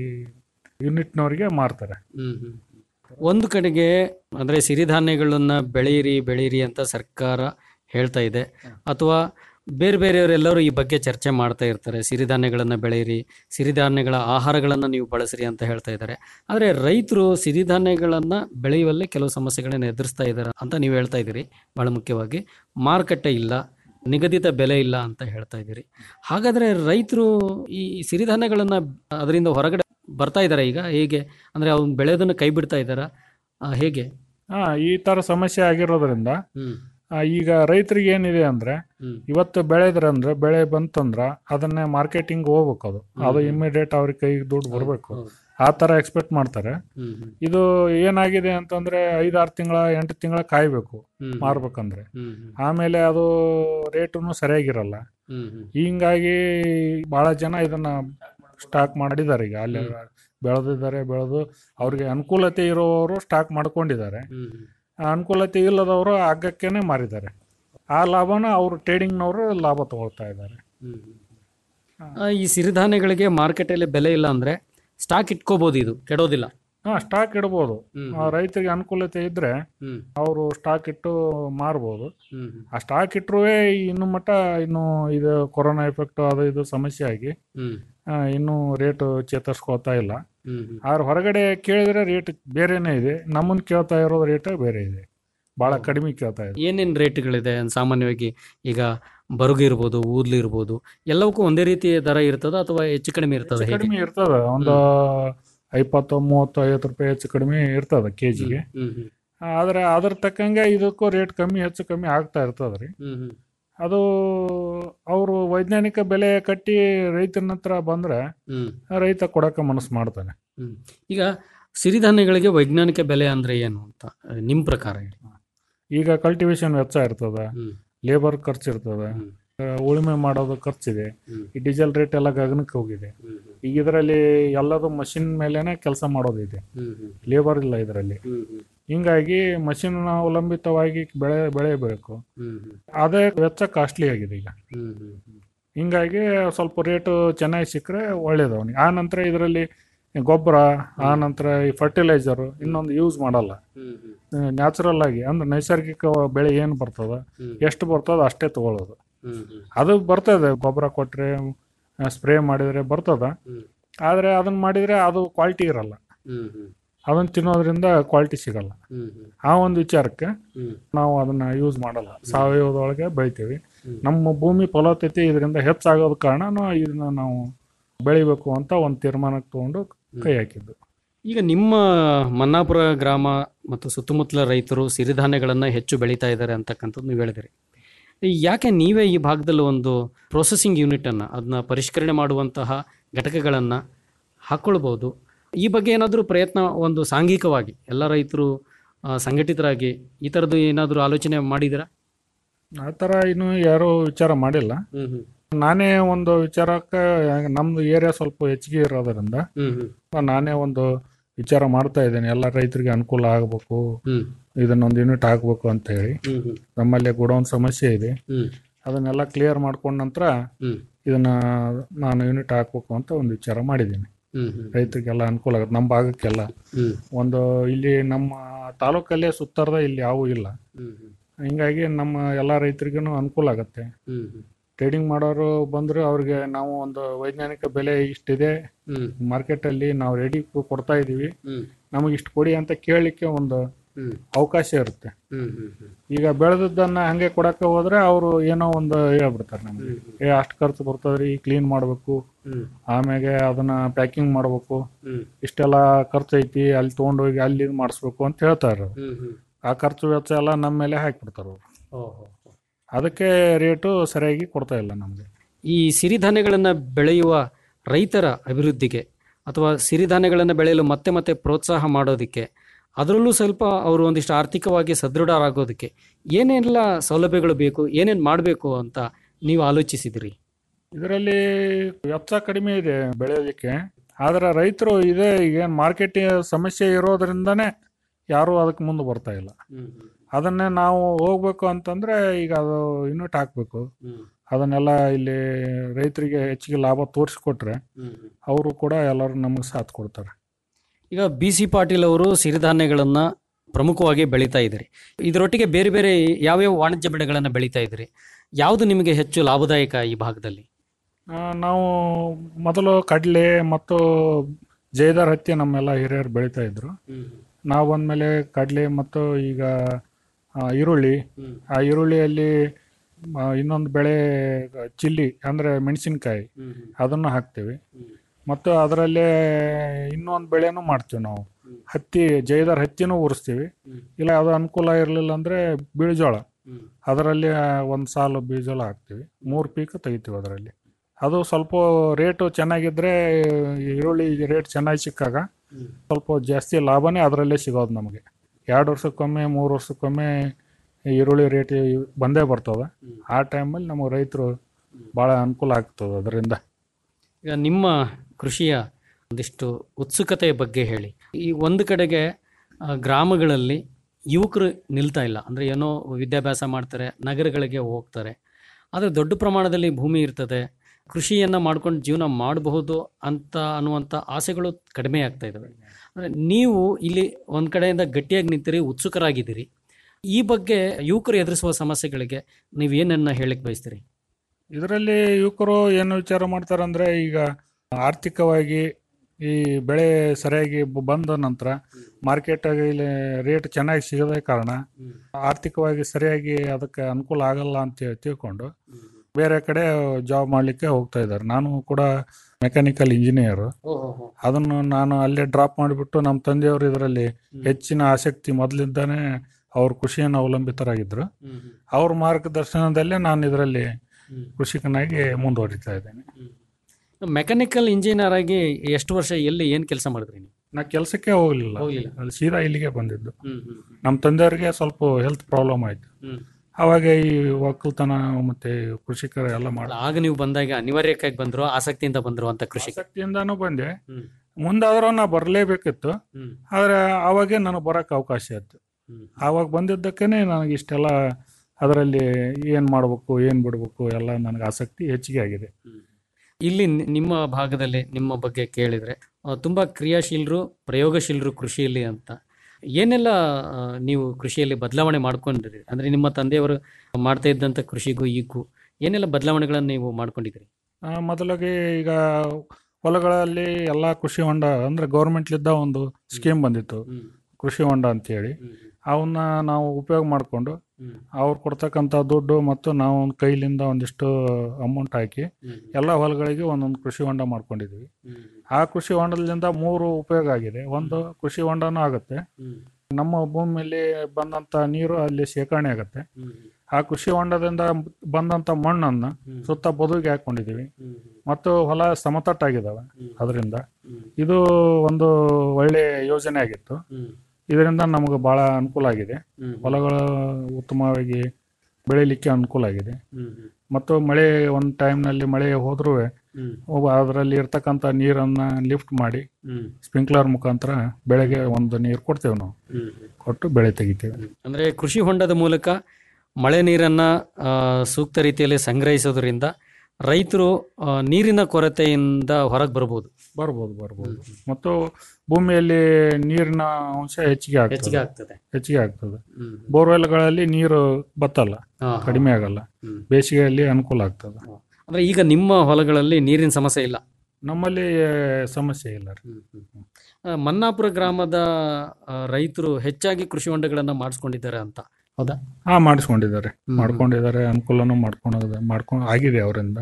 ಯೂನಿಟ್ನವರಿಗೆ ಮಾರ್ತಾರೆ ಹ್ಮ್ ಹ್ಮ್. ಒಂದು ಕಡೆಗೆ ಅಂದ್ರೆ ಸಿರಿಧಾನ್ಯಗಳನ್ನ ಬೆಳೀರಿ ಬೆಳೀರಿ ಅಂತ ಸರ್ಕಾರ ಹೇಳ್ತಾ ಇದೆ ಅಥವಾ ಬೇರೆ ಬೇರೆಯವರೆಲ್ಲರೂ ಈ ಬಗ್ಗೆ ಚರ್ಚೆ ಮಾಡ್ತಾ ಇರ್ತಾರೆ ಸಿರಿಧಾನ್ಯಗಳನ್ನು ಬೆಳೀರಿ ಸಿರಿಧಾನ್ಯಗಳ ಆಹಾರಗಳನ್ನು ನೀವು ಬಳಸ್ರಿ ಅಂತ ಹೇಳ್ತಾ ಇದ್ದಾರೆ ಆದರೆ ರೈತರು ಸಿರಿಧಾನ್ಯಗಳನ್ನು ಬೆಳೆಯುವಲ್ಲೇ ಕೆಲವು ಸಮಸ್ಯೆಗಳನ್ನು ಎದುರಿಸ್ತಾ ಇದ್ದಾರೆ ಅಂತ ನೀವು ಹೇಳ್ತಾ ಇದ್ದೀರಿ ಬಹಳ ಮುಖ್ಯವಾಗಿ ಮಾರುಕಟ್ಟೆ ಇಲ್ಲ ನಿಗದಿತ ಬೆಲೆ ಇಲ್ಲ ಅಂತ ಹೇಳ್ತಾ ಇದ್ದೀರಿ ಹಾಗಾದರೆ ರೈತರು ಈ ಸಿರಿಧಾನ್ಯಗಳನ್ನು ಅದರಿಂದ ಹೊರಗಡೆ ಬರ್ತಾ ಇದ್ದಾರೆ ಈಗ ಹೇಗೆ ಅಂದರೆ ಅವ್ನು ಬೆಳೆಯೋದನ್ನು ಕೈ ಬಿಡ್ತಾ ಇದ್ದಾರಾ ಆ, ಹೇಗೆ ಹಾ ಈ ತರ ಸಮಸ್ಯೆ ಆಗಿರೋದ್ರಿಂದ ಹ್ಮ್. ಆ, ಈಗ ರೈತರಿಗೆ ಏನಿದೆ ಅಂದ್ರೆ ಹ್ಮ್. ಇವತ್ತು ಬೆಳೆದ್ರಂದ್ರೆ ಬೆಳೆ ಬಂತಂದ್ರ ಅದನ್ನೇ ಮಾರ್ಕೆಟಿಂಗ್ ಹೋಗ್ಬೇಕು ಅದು ಅದು ಹ್ಮ್. ಇಮಿಡಿಯೇಟ್ ಅವ್ರಿಗೆ ಕೈಗೆ ದುಡ್ಡು ಬರಬೇಕು ಆ ತರ ಎಕ್ಸ್ಪೆಕ್ಟ್ ಮಾಡ್ತಾರೆ ಹ್ಮ್ ಹ್ಮ್. ಇದು ಏನಾಗಿದೆ ಅಂತಂದ್ರೆ ಐದಾರು ತಿಂಗಳ ಎಂಟು ತಿಂಗಳ ಕಾಯ್ಬೇಕು ಹ್ಮ್. ಮಾರ್ಬೇಕಂದ್ರೆ ಹ್ಮ್ ಹ್ಮ್. ಆಮೇಲೆ ಅದು ರೇಟುನು ಸರಿಯಾಗಿರಲ್ಲ ಹ್ಮ್ ಹ್ಮ್. ಹಿಂಗಾಗಿ ಬಹಳ ಜನ ಇದನ್ನ ಸ್ಟಾಕ್ ಮಾಡಿದ್ದಾರೆ ಈಗ ಅಲ್ಲಿ ಬೆಳೆದಿದ್ದಾರೆ ಬೆಳೆದು ಅವ್ರಿಗೆ ಅನುಕೂಲತೆ ಇರೋರು ಸ್ಟಾಕ್ ಮಾಡ್ಕೊಂಡಿದ್ದಾರೆ ಹ್ಮ್ ಹ್ಮ್. ಆ ಅನುಕೂಲತೆ ಇಲ್ಲದವರು ಹಗ್ಗಕ್ಕೇನೆ ಮಾರಿದ್ದಾರೆ ಆ ಲಾಭನ ಅವರು ಟ್ರೇಡಿಂಗ್ನವರು ಲಾಭ ತಗೊಳ್ತಾ ಇದ್ದಾರೆ ಹ್ಮ್ ಹ್ಮ್. ಆ, ಈ ಸಿರಿಧಾನ್ಯಗಳಿಗೆ ಮಾರ್ಕೆಟಲ್ಲಿ ಬೆಲೆ ಇಲ್ಲ ಅಂದ್ರೆ ಸ್ಟಾಕ್ ಇಟ್ಕೋಬಹುದು ಇದು ಕೆಡೋದಿಲ್ಲ ಹಾ ಸ್ಟಾಕ್ ಇಡ್ಬೋದು ಹ್ಮ್. ಆ, ರೈತರಿಗೆ ಅನುಕೂಲತೆ ಇದ್ರೆ ಹ್ಮ್. ಅವರು ಸ್ಟಾಕ್ ಇಟ್ಟು ಮಾರ್ಬೋದು ಹ್ಮ್ ಹ್ಮ್. ಆ ಸ್ಟಾಕ್ ಇಟ್ಟರು ಇನ್ನು ಮಟ್ಟ ಇನ್ನು ಇದು ಕೊರೋನಾ ಎಫೆಕ್ಟ್ ಅದು ಇದು ಸಮಸ್ಯೆ ಆಗಿ ಹ್ಮ್. ಆ, ಇನ್ನೂ ರೇಟ್ ಚೇತರಿಸ್ಕೋತಾ ಇಲ್ಲ ಹ್ಮ್ ಹ್ಮ್. ಆದ್ರೆ ಹೊರಗಡೆ ಕೇಳಿದ್ರೆ ರೇಟ್ ಬೇರೆನೇ ಇದೆ ನಮ್ಮನ್ನ ಕೇಳ್ತಾ ಇರೋದು ರೇಟ್ ಬೇರೆ ಇದೆ ಬಹಳ ಕಡಿಮೆ ಕೇಳ್ತಾ ಇದೆ ಏನೇನು ರೇಟ್ಗಳಿದೆ ಸಾಮಾನ್ಯವಾಗಿ ಈಗ ಬರುಗು ಇರ್ಬೋದು ಊದ್ಲು ಇರ್ಬೋದು ಎಲ್ಲವಕ್ಕೂ ಒಂದೇ ರೀತಿಯ ದರ ಇರ್ತದ ಅಥವಾ ಹೆಚ್ಚು ಕಡಿಮೆ ಇರ್ತದ ಹೇಗೆ ಕಡಿಮೆ ಇರ್ತದ ಒಂದು ಇಪ್ಪತ್ತು ಮೂವತ್ತು ಐವತ್ತು ರೂಪಾಯಿ ಹೆಚ್ಚು ಕಡಿಮೆ ಇರ್ತದ ಕೆ ಜಿಗೆ ಹ್ಮ್ ಹ್ಮ್. ಆದ್ರೆ ಅದ್ರ ತಕ್ಕಂಗೆ ಇದಕ್ಕೂ ರೇಟ್ ಕಮ್ಮಿ ಹೆಚ್ಚು ಕಮ್ಮಿ ಆಗ್ತಾ ಇರ್ತದ್ರಿ ಹ್ಮ್ ಹ್ಮ್. ಅದು ಅವರು ವೈಜ್ಞಾನಿಕ ಬೆಲೆ ಕಟ್ಟಿ ರೈತನ ಹತ್ರ ಬಂದ್ರೆ ಹ್ಮ್. ರೈತ ಕೊಡಕ್ಕೆ ಮನಸ್ಸು ಮಾಡ್ತಾನೆ ಹ್ಮ್. ಈಗ ಸಿರಿಧಾನ್ಯಗಳಿಗೆ ವೈಜ್ಞಾನಿಕ ಬೆಲೆ ಅಂದ್ರೆ ಏನು ಅಂತ ಅಹ್, ನಿಮ್ ಪ್ರಕಾರ ಹೇಳಿ ಈಗ ಕಲ್ಟಿವೇಶನ್ ವೆಚ್ಚ ಇರ್ತದ ಲೇಬರ್ ಖರ್ಚು ಇರ್ತದ ಆ, ಉಳುಮೆ ಮಾಡೋದು ಖರ್ಚಿದೆ ಈ ಡೀಸೆಲ್ ರೇಟ್ ಎಲ್ಲ ಗಗನಕ್ಕೆ ಹೋಗಿದೆ ಈಗ ಇದರಲ್ಲಿ ಎಲ್ಲದು ಮಷಿನ್ ಮೇಲೆನೆ ಕೆಲಸ ಮಾಡೋದಿದೆ ಹ್ಮ್ ಹ್ಮ್. ಲೇಬರ್ ಇಲ್ಲ ಇದರಲ್ಲಿ ಹ್ಮ್ ಹ್ಮ್. ಹಿಂಗಾಗಿ ಮಷಿನ್ ಅವಲಂಬಿತವಾಗಿ ಬೆಳೆ ಬೆಳೆಯಬೇಕು ಅದೇ ವೆಚ್ಚ ಕಾಸ್ಟ್ಲಿ ಆಗಿದೆ ಈಗ ಹಿಂಗಾಗಿ ಸ್ವಲ್ಪ ರೇಟು ಚೆನ್ನಾಗಿ ಸಿಕ್ಕರೆ ಒಳ್ಳೇದು ಅವನಿಗೆ ಆ ನಂತರ ಇದರಲ್ಲಿ ಗೊಬ್ಬರ ಆ ನಂತರ ಈ ಫರ್ಟಿಲೈಸರು ಇನ್ನೊಂದು ಯೂಸ್ ಮಾಡಲ್ಲ ನ್ಯಾಚುರಲ್ ಆಗಿ ಅಂದ್ರೆ ನೈಸರ್ಗಿಕ ಬೆಳೆ ಏನು ಬರ್ತದ ಎಷ್ಟು ಬರ್ತದ ಅಷ್ಟೇ ತಗೊಳ್ಳೋದು ಅದು ಬರ್ತದೆ ಗೊಬ್ಬರ ಕೊಟ್ಟರೆ ಸ್ಪ್ರೇ ಮಾಡಿದರೆ ಬರ್ತದ ಆದರೆ ಅದನ್ನ ಮಾಡಿದರೆ ಅದು ಕ್ವಾಲಿಟಿ ಇರಲ್ಲ ಅದನ್ನ ತಿನ್ನೋದ್ರಿಂದ ಕ್ವಾಲಿಟಿ ಸಿಗಲ್ಲ ಆ ಒಂದು ವಿಚಾರಕ್ಕೆ ನಾವು ಅದನ್ನ ಯೂಸ್ ಮಾಡಲ್ಲ ಸಾವಯವದೊಳಗೆ ಬೆಳಿತೀವಿ ನಮ್ಮ ಭೂಮಿ ಫಲವತ್ತತೆ ಇದರಿಂದ ಹೆಚ್ಚಾಗೋದ ಕಾರಣ ನಾವು ಇದನ್ನ ನಾವು ಬೆಳಿಬೇಕು ಅಂತ ಒಂದು ತೀರ್ಮಾನಕ್ಕೆ ತಗೊಂಡು ಕೈ ಹಾಕಿದ್ದು ಈಗ ನಿಮ್ಮ ಮನ್ನಾಪುರ ಗ್ರಾಮ ಮತ್ತು ಸುತ್ತಮುತ್ತಲ ರೈತರು ಸಿರಿಧಾನ್ಯಗಳನ್ನು ಹೆಚ್ಚು ಬೆಳೀತಾ ಇದ್ದಾರೆ ಅಂತಕ್ಕಂಥದ್ದು ನೀವು ಹೇಳಿದಿರಿ ಈ ಯಾಕೆ ನೀವೇ ಈ ಭಾಗದಲ್ಲಿ ಒಂದು ಪ್ರೊಸೆಸಿಂಗ್ ಯೂನಿಟನ್ನು ಅದನ್ನ ಪರಿಷ್ಕರಣೆ ಮಾಡುವಂತಹ ಘಟಕಗಳನ್ನು ಹಾಕ್ಕೊಳ್ಬೋದು ಈ ಬಗ್ಗೆ ಏನಾದರೂ ಪ್ರಯತ್ನ ಒಂದು ಸಾಂಘಿಕವಾಗಿ ಎಲ್ಲ ರೈತರು ಆ, ಸಂಘಟಿತರಾಗಿ ಈ ಥರದ್ದು ಏನಾದರೂ ಆಲೋಚನೆ ಮಾಡಿದ್ದೀರಾ ಆ ಥರ ಇನ್ನೂ ಯಾರೂ ವಿಚಾರ ಮಾಡಿಲ್ಲ ನಾನೇ ಒಂದು ವಿಚಾರಕ್ಕೆ ನಮ್ದು ಏರಿಯಾ ಸ್ವಲ್ಪ ಹೆಚ್ಚಿಗೆ ಇರೋದ್ರಿಂದ ನಾನೇ ಒಂದು ವಿಚಾರ ಮಾಡ್ತಾ ಇದ್ದೇನೆ ಎಲ್ಲ ರೈತರಿಗೆ ಅನುಕೂಲ ಆಗಬೇಕು ಇದನ್ನೊಂದು ಯೂನಿಟ್ ಹಾಕ್ಬೇಕು ಅಂತ ಹೇಳಿ ನಮ್ಮಲ್ಲಿ ಗುಡೌನ್ ಸಮಸ್ಯೆ ಇದೆ ಅದನ್ನೆಲ್ಲ ಕ್ಲಿಯರ್ ಮಾಡ್ಕೊಂಡ ನಂತರ ಇದನ್ನ ನಾನು ಯೂನಿಟ್ ಹಾಕ್ಬೇಕು ಅಂತ ಒಂದು ವಿಚಾರ ಮಾಡಿದ್ದೀನಿ ರೈತರಿಗೆಲ್ಲ ಅನುಕೂಲ ಆಗುತ್ತೆ ನಮ್ಮ ಭಾಗಕ್ಕೆಲ್ಲ ಒಂದು ಇಲ್ಲಿ ನಮ್ಮ ತಾಲೂಕಲ್ಲೇ ಸುತ್ತರದ ಇಲ್ಲಿ ಯಾವೂ ಇಲ್ಲ ಹಿಂಗಾಗಿ ನಮ್ಮ ಎಲ್ಲ ರೈತರಿಗೂ ಅನುಕೂಲ ಆಗುತ್ತೆ ಟ್ರೇಡಿಂಗ್ ಮಾಡೋರು ಬಂದ್ರೆ ಅವ್ರಿಗೆ ನಾವು ಒಂದು ವೈಜ್ಞಾನಿಕ ಬೆಲೆ ಇಷ್ಟಿದೆ ಮಾರ್ಕೆಟ್ ಅಲ್ಲಿ ನಾವು ರೆಡಿ ಕೊಡ್ತಾ ಇದೀವಿ ನಮಗೆ ಇಷ್ಟು ಕೊಡಿ ಅಂತ ಕೇಳಲಿಕ್ಕೆ ಒಂದು ಅವಕಾಶ ಇರುತ್ತೆ ಈಗ ಬೆಳೆದದ್ದನ್ನ ಹಂಗೆ ಕೊಡಕ್ಕೆ ಹೋದ್ರೆ ಅವರು ಏನೋ ಒಂದು ಹೇಳ್ಬಿಡ್ತಾರೆ ನಮ್ಗೆ ಏ ಅಷ್ಟು ಖರ್ಚು ಬರ್ತದ್ರಿ ಕ್ಲೀನ್ ಮಾಡ್ಬೇಕು ಆಮ್ಯಾಗೆ ಅದನ್ನ ಪ್ಯಾಕಿಂಗ್ ಮಾಡ್ಬೇಕು ಇಷ್ಟೆಲ್ಲ ಖರ್ಚು ಐತಿ ಅಲ್ಲಿ ತಗೊಂಡೋಗಿ ಅಲ್ಲಿ ಇದ್ ಮಾಡಿಸ್ಬೇಕು ಅಂತ ಹೇಳ್ತಾರೆ ಆ ಖರ್ಚು ವೆಚ್ಚ ಎಲ್ಲ ನಮ್ಮ ಮೇಲೆ ಹಾಕ್ಬಿಡ್ತಾರೆ ಅವರು ಅದಕ್ಕೆ ರೇಟು ಸರಿಯಾಗಿ ಕೊಡ್ತಾ ಇಲ್ಲ ನಮಗೆ ಈ ಸಿರಿಧಾನ್ಯಗಳನ್ನು ಬೆಳೆಯುವ ರೈತರ ಅಭಿವೃದ್ಧಿಗೆ ಅಥವಾ ಸಿರಿಧಾನ್ಯಗಳನ್ನು ಬೆಳೆಯಲು ಮತ್ತೆ ಮತ್ತೆ ಪ್ರೋತ್ಸಾಹ ಮಾಡೋದಕ್ಕೆ ಅದರಲ್ಲೂ ಸ್ವಲ್ಪ ಅವರು ಒಂದಿಷ್ಟು ಆರ್ಥಿಕವಾಗಿ ಸದೃಢರಾಗೋದಕ್ಕೆ ಏನೆಲ್ಲ ಸೌಲಭ್ಯಗಳು ಬೇಕು ಏನೇನು ಮಾಡಬೇಕು ಅಂತ ನೀವು ಆಲೋಚಿಸಿದಿರಿ ಇದರಲ್ಲಿ ವೆಚ್ಚ ಕಡಿಮೆ ಇದೆ ಬೆಳೆಯೋದಕ್ಕೆ ಆದ್ರೆ ರೈತರು ಇದೇ ಏನು ಮಾರ್ಕೆಟ್ ಸಮಸ್ಯೆ ಇರೋದ್ರಿಂದನೇ ಯಾರೂ ಅದಕ್ಕೆ ಮುಂದೆ ಬರ್ತಾ ಇಲ್ಲ ಅದನ್ನೇ ನಾವು ಹೋಗ್ಬೇಕು ಅಂತಂದ್ರೆ ಈಗ ಅದು ಯೂನಿಟ್ ಹಾಕ್ಬೇಕು ಅದನ್ನೆಲ್ಲ ಇಲ್ಲಿ ರೈತರಿಗೆ ಹೆಚ್ಚಿಗೆ ಲಾಭ ತೋರಿಸ್ಕೊಟ್ರೆ ಅವರು ಕೂಡ ಎಲ್ಲರೂ ನಮಗೆ ಸಾಥ್ ಕೊಡ್ತಾರೆ ಈಗ ಬಿ ಸಿ ಪಾಟೀಲ್ ಅವರು ಸಿರಿಧಾನ್ಯಗಳನ್ನು ಪ್ರಮುಖವಾಗಿ ಬೆಳೀತಾ ಇದ್ದೀರಿ ಇದರೊಟ್ಟಿಗೆ ಬೇರೆ ಬೇರೆ ಯಾವ್ಯಾವ ವಾಣಿಜ್ಯ ಬೆಳೆಗಳನ್ನು ಬೆಳೀತಾ ಇದ್ದೀರಿ ಯಾವುದು ನಿಮಗೆ ಹೆಚ್ಚು ಲಾಭದಾಯಕ ಈ ಭಾಗದಲ್ಲಿ ಆ, ನಾವು ಮೊದಲು ಕಡಲೆ ಮತ್ತು ಜೈದಾರ್ ಹತ್ತಿ ನಮ್ಮೆಲ್ಲ ಹಿರಿಯರು ಬೆಳೀತಾ ಇದ್ರು ನಾವು ಬಂದ್ಮೇಲೆ ಕಡಲೆ ಮತ್ತು ಈಗ ಆ, ಈರುಳ್ಳಿ ಆ ಈರುಳ್ಳಿಯಲ್ಲಿ ಆ, ಇನ್ನೊಂದು ಬೆಳೆ ಚಿಲ್ಲಿ ಅಂದರೆ ಮೆಣಸಿನ್ಕಾಯಿ ಅದನ್ನು ಹಾಕ್ತೀವಿ ಮತ್ತು ಅದರಲ್ಲೇ ಇನ್ನೊಂದು ಬೆಳೆನೂ ಮಾಡ್ತೀವಿ ನಾವು ಹತ್ತಿ ಜೈದಾರ್ ಹತ್ತಿನೂ ಉರಿಸ್ತೀವಿ ಇಲ್ಲ ಅದು ಅನುಕೂಲ ಇರಲಿಲ್ಲ ಅಂದರೆ ಬೀಳ್ಜೋಳ ಅದರಲ್ಲಿ ಒಂದು ಸಾಲು ಬೀಜೋಳ ಹಾಕ್ತೀವಿ ಮೂರು ಪೀಕ್ ತೆಗಿತೀವಿ ಅದರಲ್ಲಿ ಅದು ಸ್ವಲ್ಪ ರೇಟು ಚೆನ್ನಾಗಿದ್ರೆ ಈರುಳ್ಳಿ ರೇಟ್ ಚೆನ್ನಾಗಿ ಸಿಕ್ಕಾಗ ಸ್ವಲ್ಪ ಜಾಸ್ತಿ ಲಾಭನೇ ಅದರಲ್ಲೇ ಸಿಗೋದು ನಮಗೆ ಎರಡು ವರ್ಷಕ್ಕೊಮ್ಮೆ ಮೂರು ವರ್ಷಕ್ಕೊಮ್ಮೆ ಈರುಳ್ಳಿ ರೇಟ್ ಬಂದೇ ಬರ್ತದೆ ಆ ಟೈಮಲ್ಲಿ ನಮಗೆ ರೈತರು ಭಾಳ ಅನುಕೂಲ ಆಗ್ತದೆ ಅದರಿಂದ ಈಗ ನಿಮ್ಮ ಕೃಷಿಯ ಒಂದಿಷ್ಟು ಉತ್ಸುಕತೆಯ ಬಗ್ಗೆ ಹೇಳಿ ಈ ಒಂದು ಕಡೆಗೆ ಆ, ಗ್ರಾಮಗಳಲ್ಲಿ ಯುವಕರು ನಿಲ್ತಾ ಇಲ್ಲ ಅಂದರೆ ಏನೋ ವಿದ್ಯಾಭ್ಯಾಸ ಮಾಡ್ತಾರೆ ನಗರಗಳಿಗೆ ಹೋಗ್ತಾರೆ ಆದರೆ ದೊಡ್ಡ ಪ್ರಮಾಣದಲ್ಲಿ ಭೂಮಿ ಇರ್ತದೆ ಕೃಷಿಯನ್ನು ಮಾಡ್ಕೊಂಡು ಜೀವನ ಮಾಡಬಹುದು ಅಂತ ಅನ್ನುವಂಥ ಆಸೆಗಳು ಕಡಿಮೆ ಆಗ್ತಾ ಇದ್ದಾವೆ ಅಂದರೆ ನೀವು ಇಲ್ಲಿ ಒಂದು ಕಡೆಯಿಂದ ಗಟ್ಟಿಯಾಗಿ ನಿಂತಿರಿ ಉತ್ಸುಕರಾಗಿದ್ದೀರಿ ಈ ಬಗ್ಗೆ ಯುವಕರು ಎದುರಿಸುವ ಸಮಸ್ಯೆಗಳಿಗೆ ನೀವು ಏನನ್ನ ಹೇಳಕ್ಕೆ ಬಯಸ್ತೀರಿ ಇದರಲ್ಲಿ ಯುವಕರು ಏನು ವಿಚಾರ ಮಾಡ್ತಾರೆ ಅಂದರೆ ಈಗ ಆರ್ಥಿಕವಾಗಿ ಈ ಬೆಳೆ ಸರಿಯಾಗಿ ಬ- ಬಂದ ನಂತರ ಮಾರ್ಕೆಟಾಗಿ ಇಲ್ಲಿ ರೇಟ್ ಚೆನ್ನಾಗಿ ಸಿಗದ ಕಾರಣ ಆರ್ಥಿಕವಾಗಿ ಸರಿಯಾಗಿ ಅದಕ್ಕೆ ಅನುಕೂಲ ಆಗಲ್ಲ ಅಂತ ಹೇಳಿ ತಿಳ್ಕೊಂಡು ಬೇರೆ ಕಡೆ ಜಾಬ್ ಮಾಡಲಿಕ್ಕೆ ಹೋಗ್ತಾ ಇದ್ದಾರೆ ನಾನು ಕೂಡ ಮೆಕ್ಯಾನಿಕಲ್ ಇಂಜಿನಿಯರು ಅದನ್ನು ನಾನು ಅಲ್ಲೇ ಡ್ರಾಪ್ ಮಾಡಿಬಿಟ್ಟು ನಮ್ಮ ತಂದೆಯವರು ಇದರಲ್ಲಿ ಹೆಚ್ಚಿನ ಆಸಕ್ತಿ ಮೊದಲಿಂದಾನೇ ಅವ್ರ ಕೃಷಿಯನ್ನು ಅವಲಂಬಿತರಾಗಿದ್ದರು ಅವ್ರ ಮಾರ್ಗದರ್ಶನದಲ್ಲೇ ನಾನು ಇದರಲ್ಲಿ ಕೃಷಿಕನಾಗಿ ಮುಂದುವರಿತಾ ಇದ್ದೇನೆ ಮೆಕ್ಯಾನಿಕಲ್ ಇಂಜಿನಿಯರ್ ಆಗಿ ಎಷ್ಟು ವರ್ಷ ಎಲ್ಲಿ ಏನು ಕೆಲಸ ಮಾಡಿದ್ರಿ ನೀವು ನಾ ಕೆಲಸಕ್ಕೆ ಹೋಗ್ಲಿಲ್ಲ ಹೋಗ್ಲಿಲ್ಲ. ಅಲ್ಲಿ ಸೀದಾ ಇಲ್ಲಿಗೆ ಬಂದಿದ್ದು ಹ್ಮ್, ಹ್ಮ್, ನಮ್ಮ ತಂದೆಯವರಿಗೆ ಸ್ವಲ್ಪ ಹೆಲ್ತ್ ಪ್ರಾಬ್ಲಮ್ ಆಯ್ತು ಹ್ಮ್. ಅವಾಗ ಈ ಒಕ್ಕಲ್ತನ ಮತ್ತೆ ಕೃಷಿಕರು ಎಲ್ಲ ಮಾಡಿ ಆಗ ನೀವು ಬಂದಾಗ ಅನಿವಾರ್ಯಕ್ಕಾಗಿ ಬಂದ್ರು ಆಸಕ್ತಿಯಿಂದ ಬಂದ್ರು ಅಂತ ಕೃಷಿ ಆಸಕ್ತಿಯಿಂದಾನು ಬಂದೆ ಮುಂದಾದ್ರೂ ನಾ ಬರಲೇಬೇಕಿತ್ತು ಆದರೆ ಆವಾಗೇ ನನಗೆ ಬರೋಕ್ಕೆ ಅವಕಾಶ ಇತ್ತು ಆವಾಗ ಬಂದಿದ್ದಕ್ಕೇ ನನಗೆ ಇಷ್ಟೆಲ್ಲ ಅದರಲ್ಲಿ ಏನು ಮಾಡಬೇಕು ಏನು ಬಿಡಬೇಕು ಎಲ್ಲ ನನಗೆ ಆಸಕ್ತಿ ಹೆಚ್ಚಿಗೆ ಆಗಿದೆ ಇಲ್ಲಿ ನಿ- ನಿಮ್ಮ ಭಾಗದಲ್ಲಿ ನಿಮ್ಮ ಬಗ್ಗೆ ಕೇಳಿದರೆ ತುಂಬ ಕ್ರಿಯಾಶೀಲರು ಪ್ರಯೋಗಶೀಲರು ಕೃಷಿಯಲ್ಲಿ ಅಂತ ಏನೆಲ್ಲ ಆ, ನೀವು ಕೃಷಿಯಲ್ಲಿ ಬದಲಾವಣೆ ಮಾಡ್ಕೊಂಡಿರಿ ಅಂದರೆ ನಿಮ್ಮ ತಂದೆಯವರು ಮಾಡ್ತಾ ಇದ್ದಂಥ ಕೃಷಿಗೂ ಈಗೂ ಏನೆಲ್ಲ ಬದಲಾವಣೆಗಳನ್ನು ನೀವು ಮಾಡ್ಕೊಂಡಿದ್ದೀರಿ ಆ, ಮೊದಲಿಗೆ ಈಗ ಹೊಲಗಳಲ್ಲಿ ಎಲ್ಲ ಕೃಷಿ ಹೊಂಡ ಅಂದರೆ ಗೌರ್ಮೆಂಟ್ಲಿದ್ದ ಒಂದು ಸ್ಕೀಮ್ ಬಂದಿತ್ತು ಕೃಷಿ ಹೊಂಡ ಅಂತೇಳಿ ಅವನ್ನ ನಾವು ಉಪಯೋಗ ಮಾಡಿಕೊಂಡು ಅವ್ರು ಕೊಡ್ತಕ್ಕಂಥ ದುಡ್ಡು ಮತ್ತು ನಾವು ಒಂದು ಕೈಲಿಂದ ಒಂದಿಷ್ಟು ಅಮೌಂಟ್ ಹಾಕಿ ಎಲ್ಲ ಹೊಲಗಳಿಗೆ ಒಂದೊಂದು ಕೃಷಿ ಹೊಂಡ ಮಾಡ್ಕೊಂಡಿದ್ವಿ ಆ ಕೃಷಿ ಹೊಂಡದಿಂದ ಮೂರು ಉಪಯೋಗ ಆಗಿದೆ ಒಂದು ಕೃಷಿ ಹೊಂಡನೂ ಆಗುತ್ತೆ ನಮ್ಮ ಭೂಮಿಯಲ್ಲಿ ಬಂದಂಥ ನೀರು ಅಲ್ಲಿ ಶೇಖರಣೆ ಆಗುತ್ತೆ ಆ ಕೃಷಿ ಹೊಂಡದಿಂದ ಬಂದಂಥ ಮಣ್ಣನ್ನು ಸುತ್ತ ಬದುಗೆ ಹಾಕೊಂಡಿದ್ದೀವಿ ಮತ್ತು ಹೊಲ ಸಮತಟ್ಟಾಗಿದ್ದಾವೆ ಅದರಿಂದ ಇದು ಒಂದು ಒಳ್ಳೆಯ ಯೋಜನೆ ಆಗಿತ್ತು ಇದರಿಂದ ನಮಗೆ ಭಾಳ ಅನುಕೂಲ ಆಗಿದೆ ಹೊಲಗಳು ಉತ್ತಮವಾಗಿ ಬೆಳೀಲಿಕ್ಕೆ ಅನುಕೂಲ ಆಗಿದೆ ಮತ್ತು ಮಳೆ ಒಂದು ಟೈಮ್ನಲ್ಲಿ ಮಳೆ ಹೋದ್ರೂ ಅದರಲ್ಲಿ ಇರ್ತಕ್ಕಂಥ ನೀರನ್ನು ಲಿಫ್ಟ್ ಮಾಡಿ ಸ್ಪ್ರಿಂಕ್ಲರ್ ಮುಖಾಂತರ ಬೆಳೆಗೆ ಒಂದು ನೀರು ಕೊಡ್ತೇವೆ ನಾವು ಕೊಟ್ಟು ಬೆಳೆ ತೆಗಿತೇವೆ ಅಂದರೆ ಕೃಷಿ ಹೊಂಡದ ಮೂಲಕ ಮಳೆ ನೀರನ್ನು ಸೂಕ್ತ ರೀತಿಯಲ್ಲಿ ಸಂಗ್ರಹಿಸೋದ್ರಿಂದ ರೈತರು ಆ, ನೀರಿನ ಕೊರತೆಯಿಂದ ಹೊರಗೆ ಬರ್ಬೋದು ಬರ್ಬೋದು ಬರ್ಬೋದು ಮತ್ತು ಭೂಮಿಯಲ್ಲಿ ನೀರಿನ ಅಂಶ ಹೆಚ್ಚಿಗೆ ಆಗ್ತದೆ ಹೆಚ್ಚಿಗೆ ಆಗ್ತದೆ. ಹೆಚ್ಚಿಗೆ ಆಗ್ತದೆ ಬೋರ್ವೆಲ್ಗಳಲ್ಲಿ ನೀರು ಬತ್ತಲ್ಲ ಹಾ, ಹಾ. ಕಡಿಮೆ ಆಗಲ್ಲ ಬೇಸಿಗೆಯಲ್ಲಿ ಅನುಕೂಲ ಆಗ್ತದೆ ಅಂದರೆ ಈಗ ನಿಮ್ಮ ಹೊಲಗಳಲ್ಲಿ ನೀರಿನ ಸಮಸ್ಯೆ ಇಲ್ಲ ನಮ್ಮಲ್ಲಿ ಸಮಸ್ಯೆ ಇಲ್ಲ ರೀ ಆ, ಮನ್ನಾಪುರ ಗ್ರಾಮದ ಆ, ರೈತರು ಹೆಚ್ಚಾಗಿ ಕೃಷಿ ಹೊಂಡಗಳನ್ನು ಮಾಡಿಸ್ಕೊಂಡಿದ್ದಾರೆ ಅಂತ ಹೌದಾ ಹಾ ಮಾಡಿಸ್ಕೊಂಡಿದ್ದಾರೆ ಮಾಡ್ಕೊಂಡಿದ್ದಾರೆ ಅನುಕೂಲನೂ ಮಾಡ್ಕೊಂಡು ಮಾಡ್ಕೊಂಡು ಆಗಿದೆ ಅವರಿಂದ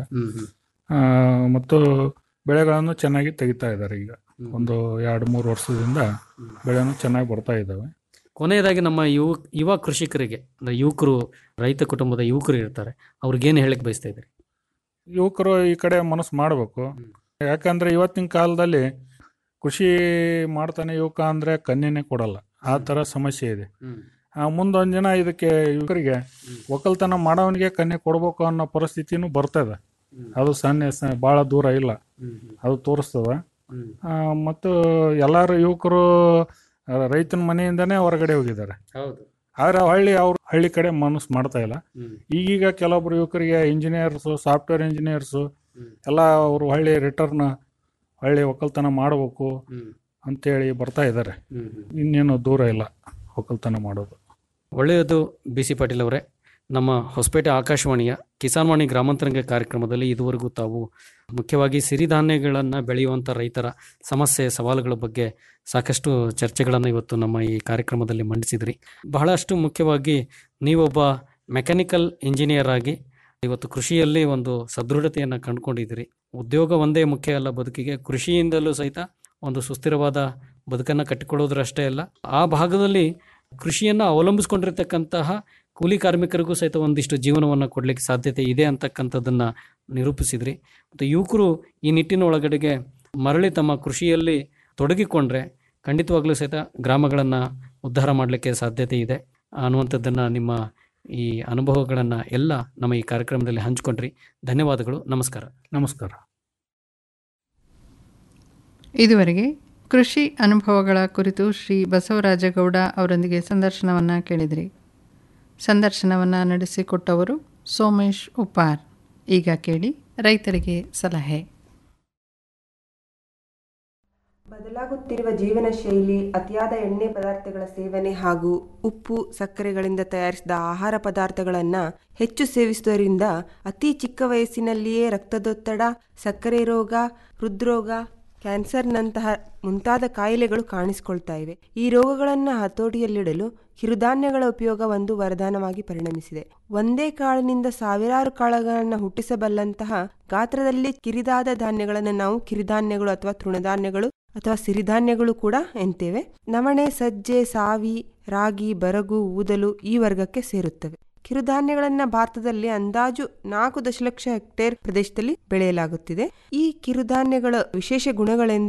ಆ, ಮತ್ತು ಬೆಳೆಗಳನ್ನು ಚೆನ್ನಾಗಿ ತೆಗಿತಾ ಇದ್ದಾರೆ ಈಗ ಒಂದು ಎರಡು ಮೂರು ವರ್ಷದಿಂದ ಬೆಳೆನೂ ಚೆನ್ನಾಗಿ ಬರ್ತಾ ಇದ್ದಾವೆ ಕೊನೆಯದಾಗಿ ನಮ್ಮ ಯುವ ಯುವ ಕೃಷಿಕರಿಗೆ ಅಂದರೆ ಯುವಕರು ರೈತ ಕುಟುಂಬದ ಯುವಕರು ಇರ್ತಾರೆ ಅವ್ರಿಗೇನು ಹೇಳಕ್ಕೆ ಬಯಸ್ತಾ ಇದ್ದೀರಿ ಯುವಕರು ಈ ಕಡೆ ಮನಸ್ಸು ಮಾಡಬೇಕು ಯಾಕಂದ್ರೆ ಇವತ್ತಿನ ಕಾಲದಲ್ಲಿ ಕೃಷಿ ಮಾಡ್ತಾನೆ ಯುವಕ ಅಂದ್ರೆ ಕನ್ಯೆನೇ ಕೊಡಲ್ಲ ಆ ಥರ ಸಮಸ್ಯೆ ಇದೆ ಆ, ಮುಂದೊಂದು ಜನ ಇದಕ್ಕೆ ಯುವಕರಿಗೆ ಒಕ್ಕಲ್ತನ ಮಾಡೋವನಿಗೆ ಕನ್ಯೆ ಕೊಡ್ಬೇಕು ಅನ್ನೋ ಪರಿಸ್ಥಿತಿನೂ ಬರ್ತದೆ ಅದು ಸಣ್ಣ ಸ- ಭಾಳ ದೂರ ಇಲ್ಲ ಅದು ತೋರಿಸ್ತದ ಆ, ಮತ್ತು ಎಲ್ಲರೂ ಯುವಕರು ಆ, ರೈತನ ಮನೆಯಿಂದನೇ ಹೊರಗಡೆ ಹೋಗಿದ್ದಾರೆ ಹೌದು ಆದ್ರೆ ಹಳ್ಳಿ ಅವ್ರು ಹಳ್ಳಿ ಕಡೆ ಮನಸ್ಸು ಮಾಡ್ತಾ ಇಲ್ಲ ಈಗೀಗ ಕೆಲವೊಬ್ರು ಯುವಕರಿಗೆ ಇಂಜಿನಿಯರ್ಸು ಸಾಫ್ಟ್ವೇರ್ ಇಂಜಿನಿಯರ್ಸು ಎಲ್ಲ ಅವರು ಹಳ್ಳಿ ರಿಟರ್ನ್ ಹಳ್ಳಿ ಒಕ್ಕಲ್ತನ ಮಾಡಬೇಕು ಅಂತೇಳಿ ಬರ್ತಾ ಇದ್ದಾರೆ ಇನ್ನೇನು ದೂರ ಇಲ್ಲ ಒಕ್ಕಲ್ತನ ಮಾಡೋದು ಒಳ್ಳೆಯದು ಬಿ ಸಿ ಪಾಟೀಲ್ ಅವರೇ ನಮ್ಮ ಹೊಸಪೇಟೆ ಆಕಾಶವಾಣಿಯ ಕಿಸಾನ್ವಾಣಿ ಗ್ರಾಮಾಂತರಂಗ ಕಾರ್ಯಕ್ರಮದಲ್ಲಿ ಇದುವರೆಗೂ ತಾವು ಮುಖ್ಯವಾಗಿ ಸಿರಿಧಾನ್ಯಗಳನ್ನು ಬೆಳೆಯುವಂಥ ರೈತರ ಸಮಸ್ಯೆ ಸವಾಲುಗಳ ಬಗ್ಗೆ ಸಾಕಷ್ಟು ಚರ್ಚೆಗಳನ್ನು ಇವತ್ತು ನಮ್ಮ ಈ ಕಾರ್ಯಕ್ರಮದಲ್ಲಿ ಮಂಡಿಸಿದ್ರಿ ಬಹಳಷ್ಟು ಮುಖ್ಯವಾಗಿ ನೀವೊಬ್ಬ ಮೆಕ್ಯಾನಿಕಲ್ ಇಂಜಿನಿಯರ್ ಆಗಿ ಇವತ್ತು ಕೃಷಿಯಲ್ಲಿ ಒಂದು ಸದೃಢತೆಯನ್ನು ಕಂಡುಕೊಂಡಿದ್ದೀರಿ ಉದ್ಯೋಗ ಒಂದೇ ಮುಖ್ಯ ಅಲ್ಲ ಬದುಕಿಗೆ ಕೃಷಿಯಿಂದಲೂ ಸಹಿತ ಒಂದು ಸುಸ್ಥಿರವಾದ ಬದುಕನ್ನು ಕಟ್ಟಿಕೊಳ್ಳೋದ್ರಷ್ಟೇ ಅಲ್ಲ ಆ ಭಾಗದಲ್ಲಿ ಕೃಷಿಯನ್ನು ಅವಲಂಬಿಸ್ಕೊಂಡಿರ್ತಕ್ಕಂತಹ ಕೂಲಿ ಕಾರ್ಮಿಕರಿಗೂ ಸಹಿತ ಒಂದಿಷ್ಟು ಜೀವನವನ್ನು ಕೊಡಲಿಕ್ಕೆ ಸಾಧ್ಯತೆ ಇದೆ ಅಂತಕ್ಕಂಥದ್ದನ್ನು ನಿರೂಪಿಸಿದ್ರಿ ಮತ್ತು ಯುವಕರು ಈ ನಿಟ್ಟಿನ ಒಳಗಡೆಗೆ ಮರಳಿ ತಮ್ಮ ಕೃಷಿಯಲ್ಲಿ ತೊಡಗಿಕೊಂಡ್ರೆ ಖಂಡಿತವಾಗ್ಲೂ ಸಹಿತ ಗ್ರಾಮಗಳನ್ನು ಉದ್ಧಾರ ಮಾಡಲಿಕ್ಕೆ ಸಾಧ್ಯತೆ ಇದೆ ಅನ್ನುವಂಥದ್ದನ್ನು ನಿಮ್ಮ ಈ ಅನುಭವಗಳನ್ನು ಎಲ್ಲ ನಮ್ಮ ಈ ಕಾರ್ಯಕ್ರಮದಲ್ಲಿ ಹಂಚ್ಕೊಂಡ್ರಿ ಧನ್ಯವಾದಗಳು ನಮಸ್ಕಾರ ನಮಸ್ಕಾರ ಇದುವರೆಗೆ ಕೃಷಿ ಅನುಭವಗಳ ಕುರಿತು ಶ್ರೀ ಬಸವರಾಜಗೌಡ ಅವರೊಂದಿಗೆ ಸಂದರ್ಶನವನ್ನು ಕೇಳಿದ್ರಿ ಸಂದರ್ಶನವನ್ನು ನಡೆಸಿಕೊಟ್ಟವರು ಸೋಮೇಶ್ ಉಪಾರ್ ಈಗ ಕೇಳಿ ರೈತರಿಗೆ ಸಲಹೆ ಬದಲಾಗುತ್ತಿರುವ ಜೀವನ ಶೈಲಿ ಅತಿಯಾದ ಎಣ್ಣೆ ಪದಾರ್ಥಗಳ ಸೇವನೆ ಹಾಗೂ ಉಪ್ಪು ಸಕ್ಕರೆಗಳಿಂದ ತಯಾರಿಸಿದ ಆಹಾರ ಪದಾರ್ಥಗಳನ್ನು ಹೆಚ್ಚು ಸೇವಿಸುವುದರಿಂದ ಅತಿ ಚಿಕ್ಕ ವಯಸ್ಸಿನಲ್ಲಿಯೇ ರಕ್ತದೊತ್ತಡ ಸಕ್ಕರೆ ರೋಗ ಹೃದ್ರೋಗ ಕ್ಯಾನ್ಸರ್ನಂತಹ ಮುಂತಾದ ಕಾಯಿಲೆಗಳು ಕಾಣಿಸಿಕೊಳ್ತಾ ಇವೆ ಈ ರೋಗಗಳನ್ನು ಹತೋಟಿಯಲ್ಲಿಡಲು ಕಿರುಧಾನ್ಯಗಳ ಉಪಯೋಗ ಒಂದು ವರದಾನವಾಗಿ ಪರಿಣಮಿಸಿದೆ ಒಂದೇ ಕಾಳಿನಿಂದ ಸಾವಿರಾರು ಕಾಳುಗಳನ್ನು ಹುಟ್ಟಿಸಬಲ್ಲಂತಹ ಗಾತ್ರದಲ್ಲಿ ಕಿರಿದಾದ ಧಾನ್ಯಗಳನ್ನು ನಾವು ಕಿರಿಧಾನ್ಯಗಳು ಅಥವಾ ತೃಣಧಾನ್ಯಗಳು ಅಥವಾ ಸಿರಿಧಾನ್ಯಗಳು ಕೂಡ ಎನ್ತೇವೆ ನವಣೆ ಸಜ್ಜೆ ಸಾವಿ ರಾಗಿ ಬರಗು ಊದಲು ಈ ವರ್ಗಕ್ಕೆ ಸೇರುತ್ತವೆ ಕಿರುಧಾನ್ಯಗಳನ್ನ ಭಾರತದಲ್ಲಿ ಅಂದಾಜು ನಾಲ್ಕು ದಶಲಕ್ಷ ಹೆಕ್ಟೇರ್ ಪ್ರದೇಶದಲ್ಲಿ ಬೆಳೆಯಲಾಗುತ್ತಿದೆ ಈ ಕಿರುಧಾನ್ಯಗಳ ವಿಶೇಷ ಗುಣಗಳೆಂದ್ರೆ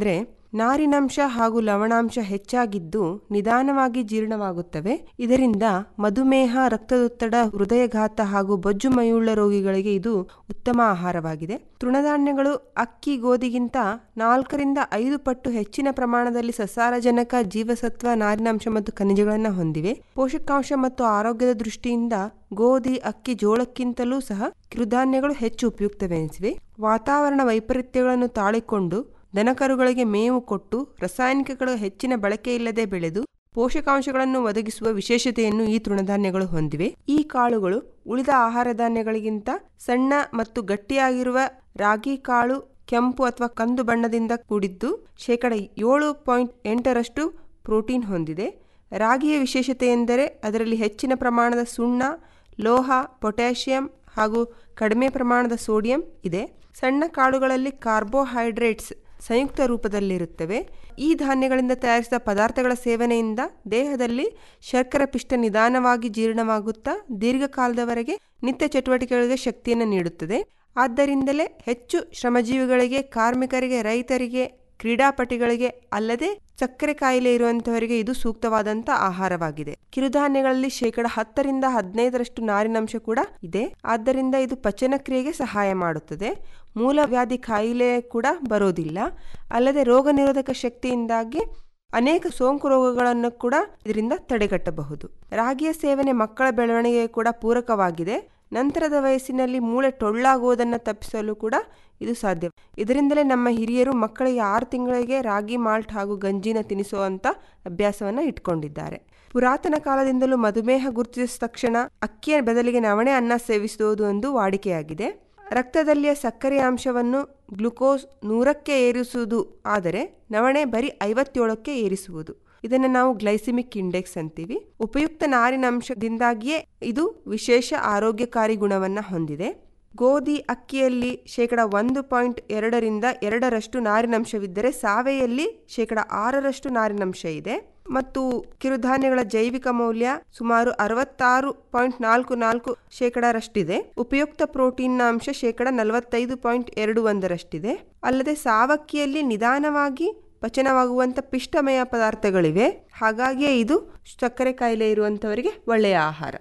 ನಾರಿನಂಶ ಹಾಗೂ ಲವಣಾಂಶ ಹೆಚ್ಚಾಗಿದ್ದು ನಿಧಾನವಾಗಿ ಜೀರ್ಣವಾಗುತ್ತವೆ ಇದರಿಂದ ಮಧುಮೇಹ ರಕ್ತದೊತ್ತಡ ಹೃದಯಘಾತ ಹಾಗೂ ಬೊಜ್ಜು ಮೈಯುಳ್ಳ ರೋಗಿಗಳಿಗೆ ಇದು ಉತ್ತಮ ಆಹಾರವಾಗಿದೆ ತೃಣಧಾನ್ಯಗಳು ಅಕ್ಕಿ ಗೋಧಿಗಿಂತ ನಾಲ್ಕರಿಂದ ಐದು ಪಟ್ಟು ಹೆಚ್ಚಿನ ಪ್ರಮಾಣದಲ್ಲಿ ಸಸಾರಜನಕ ಜೀವಸತ್ವ ನಾರಿನಾಂಶ ಮತ್ತು ಖನಿಜಗಳನ್ನು ಹೊಂದಿವೆ ಪೋಷಕಾಂಶ ಮತ್ತು ಆರೋಗ್ಯದ ದೃಷ್ಟಿಯಿಂದ ಗೋಧಿ ಅಕ್ಕಿ ಜೋಳಕ್ಕಿಂತಲೂ ಸಹ ಕಿರುಧಾನ್ಯಗಳು ಹೆಚ್ಚು ಉಪಯುಕ್ತವೆನಿಸಿವೆ ವಾತಾವರಣ ವೈಪರೀತ್ಯಗಳನ್ನು ತಾಳಿಕೊಂಡು ದನಕರುಗಳಿಗೆ ಮೇವು ಕೊಟ್ಟು ರಾಸಾಯನಿಕಗಳ ಹೆಚ್ಚಿನ ಬಳಕೆ ಇಲ್ಲದೆ ಬೆಳೆದು ಪೋಷಕಾಂಶಗಳನ್ನು ಒದಗಿಸುವ ವಿಶೇಷತೆಯನ್ನು ಈ ತೃಣಧಾನ್ಯಗಳು ಹೊಂದಿವೆ ಈ ಕಾಳುಗಳು ಉಳಿದ ಆಹಾರ ಧಾನ್ಯಗಳಿಗಿಂತ ಸಣ್ಣ ಮತ್ತು ಗಟ್ಟಿಯಾಗಿರುವ ರಾಗಿ ಕಾಳು ಕೆಂಪು ಅಥವಾ ಕಂದು ಬಣ್ಣದಿಂದ ಕೂಡಿದ್ದು ಶೇಕಡ ಏಳು ಪಾಯಿಂಟ್ ಎಂಟರಷ್ಟು ಪ್ರೋಟೀನ್ ಹೊಂದಿದೆ ರಾಗಿಯ ವಿಶೇಷತೆ ಎಂದರೆ ಅದರಲ್ಲಿ ಹೆಚ್ಚಿನ ಪ್ರಮಾಣದ ಸುಣ್ಣ ಲೋಹ ಪೊಟ್ಯಾಷಿಯಂ ಹಾಗೂ ಕಡಿಮೆ ಪ್ರಮಾಣದ ಸೋಡಿಯಂ ಇದೆ ಸಣ್ಣ ಕಾಳುಗಳಲ್ಲಿ ಕಾರ್ಬೋಹೈಡ್ರೇಟ್ಸ್ ಸಂಯುಕ್ತ ರೂಪದಲ್ಲಿರುತ್ತವೆ ಈ ಧಾನ್ಯಗಳಿಂದ ತಯಾರಿಸಿದ ಪದಾರ್ಥಗಳ ಸೇವನೆಯಿಂದ ದೇಹದಲ್ಲಿ ಶರ್ಕರ ಪಿಷ್ಟ ನಿಧಾನವಾಗಿ ಜೀರ್ಣವಾಗುತ್ತಾ ದೀರ್ಘಕಾಲದವರೆಗೆ ನಿತ್ಯ ಚಟುವಟಿಕೆಗಳಿಗೆ ಶಕ್ತಿಯನ್ನು ನೀಡುತ್ತದೆ ಆದ್ದರಿಂದಲೇ ಹೆಚ್ಚು ಶ್ರಮಜೀವಿಗಳಿಗೆ ಕಾರ್ಮಿಕರಿಗೆ ರೈತರಿಗೆ ಕ್ರೀಡಾಪಟುಗಳಿಗೆ ಅಲ್ಲದೆ ಸಕ್ಕರೆ ಕಾಯಿಲೆ ಇರುವಂತಹವರಿಗೆ ಇದು ಸೂಕ್ತವಾದಂತ ಆಹಾರವಾಗಿದೆ ಕಿರುಧಾನ್ಯಗಳಲ್ಲಿ ಶೇಕಡ ಹತ್ತರಿಂದ ಹದಿನೈದರಷ್ಟು ನಾರಿನಂಶ ಕೂಡ ಇದೆ ಆದ್ದರಿಂದ ಇದು ಪಚನ ಕ್ರಿಯೆಗೆ ಸಹಾಯ ಮಾಡುತ್ತದೆ ಮೂಲವ್ಯಾಧಿ ಕಾಯಿಲೆ ಕೂಡ ಬರೋದಿಲ್ಲ ಅಲ್ಲದೆ ರೋಗ ನಿರೋಧಕ ಶಕ್ತಿಯಿಂದಾಗಿ ಅನೇಕ ಸೋಂಕು ರೋಗಗಳನ್ನು ಕೂಡ ಇದರಿಂದ ತಡೆಗಟ್ಟಬಹುದು ರಾಗಿಯ ಸೇವನೆ ಮಕ್ಕಳ ಬೆಳವಣಿಗೆಗೆ ಕೂಡ ಪೂರಕವಾಗಿದೆ ನಂತರದ ವಯಸ್ಸಿನಲ್ಲಿ ಮೂಳೆ ಟೊಳ್ಳಾಗುವುದನ್ನು ತಪ್ಪಿಸಲು ಕೂಡ ಇದು ಸಾಧ್ಯ ಇದರಿಂದಲೇ ನಮ್ಮ ಹಿರಿಯರು ಮಕ್ಕಳಿಗೆ ಆರು ತಿಂಗಳಿಗೆ ರಾಗಿ ಮಾಲ್ಟ್ ಹಾಗೂ ಗಂಜಿನ ತಿನ್ನಿಸುವಂತ ಅಭ್ಯಾಸವನ್ನ ಇಟ್ಕೊಂಡಿದ್ದಾರೆ ಪುರಾತನ ಕಾಲದಿಂದಲೂ ಮಧುಮೇಹ ಗುರುತಿಸಿದ ತಕ್ಷಣ ಅಕ್ಕಿಯ ಬದಲಿಗೆ ನವಣೆ ಅನ್ನ ಸೇವಿಸುವುದು ಒಂದು ವಾಡಿಕೆಯಾಗಿದೆ ರಕ್ತದಲ್ಲಿಯ ಸಕ್ಕರೆಯ ಅಂಶವನ್ನು ಗ್ಲುಕೋಸ್ ನೂರಕ್ಕೆ ಏರಿಸುವುದು ಆದರೆ ನವಣೆ ಬರೀ ಐವತ್ತೇಳಕ್ಕೆ ಏರಿಸುವುದು ಇದನ್ನು ನಾವು ಗ್ಲೈಸಿಮಿಕ್ ಇಂಡೆಕ್ಸ್ ಅಂತೀವಿ ಉಪಯುಕ್ತ ನಾರಿನ ಅಂಶದಿಂದಾಗಿಯೇ ಇದು ವಿಶೇಷ ಆರೋಗ್ಯಕಾರಿ ಗುಣವನ್ನ ಹೊಂದಿದೆ ಗೋಧಿ ಅಕ್ಕಿಯಲ್ಲಿ ಶೇಕಡ ಒಂದು ಪಾಯಿಂಟ್ ಎರಡರಿಂದ ಎರಡರಷ್ಟು ನಾರಿನಂಶವಿದ್ದರೆ ಸಾವೆಯಲ್ಲಿ ಶೇಕಡ ಆರರಷ್ಟು ನಾರಿನಂಶ ಇದೆ ಮತ್ತು ಕಿರುಧಾನ್ಯಗಳ ಜೈವಿಕ ಮೌಲ್ಯ ಸುಮಾರು ಅರವತ್ತಾರು ಪಾಯಿಂಟ್ ನಾಲ್ಕು ನಾಲ್ಕು ಶೇಕಡರಷ್ಟಿದೆ ಉಪಯುಕ್ತ ಪ್ರೋಟೀನ್ನ ಅಂಶ ಶೇಕಡ ನಲವತ್ತೈದು ಪಾಯಿಂಟ್ ಎರಡು ಒಂದರಷ್ಟಿದೆ ಅಲ್ಲದೆ ಸಾವಕ್ಕಿಯಲ್ಲಿ ನಿಧಾನವಾಗಿ ಪಚನವಾಗುವಂತ ಪಿಷ್ಟಮಯ ಪದಾರ್ಥಗಳಿವೆ ಹಾಗಾಗಿಯೇ ಇದು ಸಕ್ಕರೆ ಕಾಯಿಲೆ ಇರುವಂತವರಿಗೆ ಒಳ್ಳೆಯ ಆಹಾರ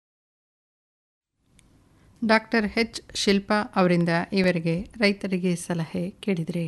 ಡಾಕ್ಟರ್ ಎಚ್ ಶಿಲ್ಪಾ ಅವರಿಂದ ಇವರಿಗೆ ರೈತರಿಗೆ ಸಲಹೆ ಕೇಳಿದರೆ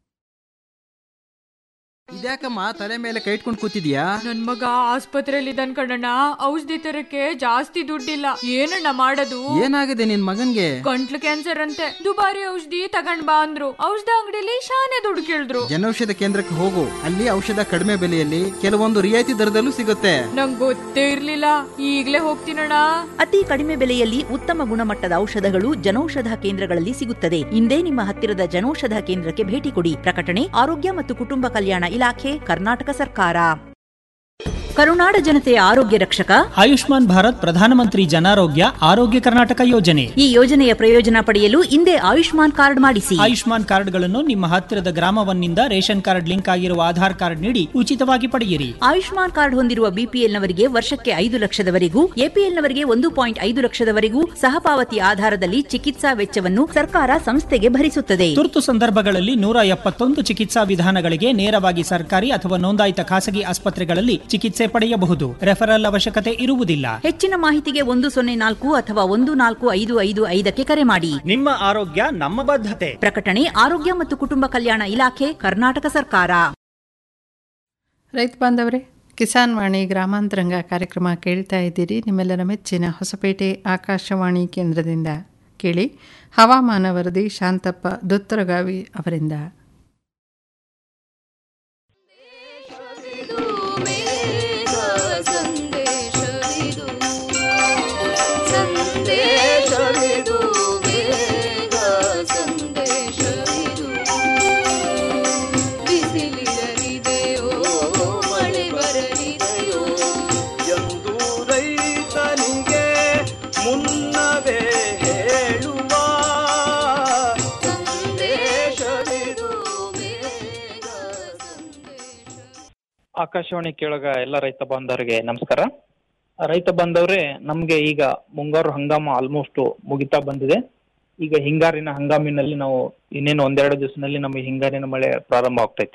ಇದ್ಯಾಕಮ್ಮ ತಲೆ ಮೇಲೆ ಕೈ ಇಟ್ಕೊಂಡು ಕೂತಿದ್ಯಾ ನನ್ ಮಗ ಆಸ್ಪತ್ರೆಯಲ್ಲಿ ಇದ್ದಾನ್ ಕಣಣ್ಣ ಔಷಧಿ ತರಕ್ಕೆ ಜಾಸ್ತಿ ದುಡ್ಡಿಲ್ಲ ಏನಣ್ಣ ಮಾಡೋದು ಏನಾಗಿದೆ ನಿನ್ ಮಗನ್ಗೆ ಗಂಟ್ಲು ಕ್ಯಾನ್ಸರ್ ಅಂತೆ ದುಬಾರಿ ಔಷಧಿ ತಗೊಂಡ್ ಬಾ ಅಂದ್ರು ಔಷಧ ಅಂಗಡಿಲಿ ಶಾನೆ ದುಡ್ಡು ಕೇಳಿದ್ರು ಜನೌಷಧ ಕೇಂದ್ರಕ್ಕೆ ಹೋಗು ಅಲ್ಲಿ ಔಷಧ ಕಡಿಮೆ ಬೆಲೆಯಲ್ಲಿ ಕೆಲವೊಂದು ರಿಯಾಯಿತಿ ದರದಲ್ಲೂ ಸಿಗುತ್ತೆ ನಂಗ್ ಗೊತ್ತೇ ಇರ್ಲಿಲ್ಲ ಈಗ್ಲೇ ಹೋಗ್ತೀನಣ್ಣ ಅತಿ ಕಡಿಮೆ ಬೆಲೆಯಲ್ಲಿ ಉತ್ತಮ ಗುಣಮಟ್ಟದ ಔಷಧಗಳು ಜನೌಷಧ ಕೇಂದ್ರಗಳಲ್ಲಿ ಸಿಗುತ್ತದೆ ಇಂದೇ ನಿಮ್ಮ ಹತ್ತಿರದ ಜನೌಷಧ ಕೇಂದ್ರಕ್ಕೆ ಭೇಟಿ ಕೊಡಿ ಪ್ರಕಟಣೆ ಆರೋಗ್ಯ ಮತ್ತು ಕುಟುಂಬ ಕಲ್ಯಾಣ ಇಲಾಖೆ ಕರ್ನಾಟಕ ಸರ್ಕಾರ ಕರುನಾಡ ಜನತೆಯ ಆರೋಗ್ಯ ರಕ್ಷಕ ಆಯುಷ್ಮಾನ್ ಭಾರತ್ ಪ್ರಧಾನಮಂತ್ರಿ ಜನಾರೋಗ್ಯ ಆರೋಗ್ಯ ಕರ್ನಾಟಕ ಯೋಜನೆ ಈ ಯೋಜನೆಯ ಪ್ರಯೋಜನ ಪಡೆಯಲು ಇಂದೇ ಆಯುಷ್ಮಾನ್ ಕಾರ್ಡ್ ಮಾಡಿಸಿ ಆಯುಷ್ಮಾನ್ ಕಾರ್ಡ್ಗಳನ್ನು ನಿಮ್ಮ ಹತ್ತಿರದ ಗ್ರಾಮವನ್ನಿಂದ ರೇಷನ್ ಕಾರ್ಡ್ ಲಿಂಕ್ ಆಗಿರುವ ಆಧಾರ್ ಕಾರ್ಡ್ ನೀಡಿ ಉಚಿತವಾಗಿ ಪಡೆಯಿರಿ ಆಯುಷ್ಮಾನ್ ಕಾರ್ಡ್ ಹೊಂದಿರುವ ಬಿಪಿಎಲ್ನವರಿಗೆ ವರ್ಷಕ್ಕೆ ಐದು ಲಕ್ಷದವರೆಗೂ ಎಪಿಎಲ್ನವರಿಗೆ ಒಂದು ಪಾಯಿಂಟ್ ಐದು ಲಕ್ಷದವರೆಗೂ ಸಹಪಾವತಿ ಆಧಾರದಲ್ಲಿ ಚಿಕಿತ್ಸಾ ವೆಚ್ಚವನ್ನು ಸರ್ಕಾರ ಸಂಸ್ಥೆಗೆ ಭರಿಸುತ್ತದೆ ತುರ್ತು ಸಂದರ್ಭಗಳಲ್ಲಿ ನೂರ ಎಪ್ಪತ್ತೊಂದು ಚಿಕಿತ್ಸಾ ವಿಧಾನಗಳಿಗೆ ನೇರವಾಗಿ ಸರ್ಕಾರಿ ಅಥವಾ ನೋಂದಾಯಿತ ಖಾಸಗಿ ಆಸ್ಪತ್ರೆಗಳಲ್ಲಿ ಚಿಕಿತ್ಸೆ ಪಡೆಯಬಹುದು ರೆಫರಲ್ ಅವಶ್ಯಕತೆ ಇರುವುದಿಲ್ಲ ಹೆಚ್ಚಿನ ಮಾಹಿತಿಗೆ ಒಂದು ಸೊನ್ನೆ ನಾಲ್ಕು ಅಥವಾ ಒಂದು ನಾಲ್ಕು ಐದು ಐದು ಐದಕ್ಕೆ ಕರೆ ಮಾಡಿ ನಿಮ್ಮ ಆರೋಗ್ಯ ನಮ್ಮ ಬದ್ಧತೆ ಪ್ರಕಟಣೆ ಆರೋಗ್ಯ ಮತ್ತು ಕುಟುಂಬ ಕಲ್ಯಾಣ ಇಲಾಖೆ ಕರ್ನಾಟಕ ಸರ್ಕಾರ ರೈತ ಬಾಂಧವರೇ ಕಿಸಾನ್ ವಾಣಿ ಗ್ರಾಮಾಂತರಂಗ ಕಾರ್ಯಕ್ರಮ ಕೇಳ್ತಾ ಇದ್ದೀರಿ ನಿಮ್ಮೆಲ್ಲರ ಮೆಚ್ಚಿನ ಹೊಸಪೇಟೆ ಆಕಾಶವಾಣಿ ಕೇಂದ್ರದಿಂದ ಕೇಳಿ ಹವಾಮಾನ ವರದಿ ಶಾಂತಪ್ಪ ದೊತ್ತರಗಾವಿ ಅವರಿಂದ ಎಂದು ರೈತನಿಗೆ ಮುನ್ನವೇ ಹೇಳುವ ಸಂದೇಶವಿದು ಆಕಾಶವಾಣಿ ಕೇಳಗ ಎಲ್ಲ ರೈತ ಬಾಂಧವರಿಗೆ ನಮಸ್ಕಾರ ರೈತ ಬಾಂಧವ್ರೆ ನಮ್ಗೆ ಈಗ ಮುಂಗಾರು ಹಂಗಾಮ ಆಲ್ಮೋಸ್ಟ್ ಮುಗಿತಾ ಬಂದಿದೆ ಈಗ ಹಿಂಗಾರಿನ ಹಂಗಾಮಿನಲ್ಲಿ ನಾವು ಇನ್ನೇನು ಒಂದೆರಡು ದಿವಸದಲ್ಲಿ ನಮಗೆ ಹಿಂಗಾರಿನ ಮಳೆ ಪ್ರಾರಂಭ ಆಗ್ತೈತೆ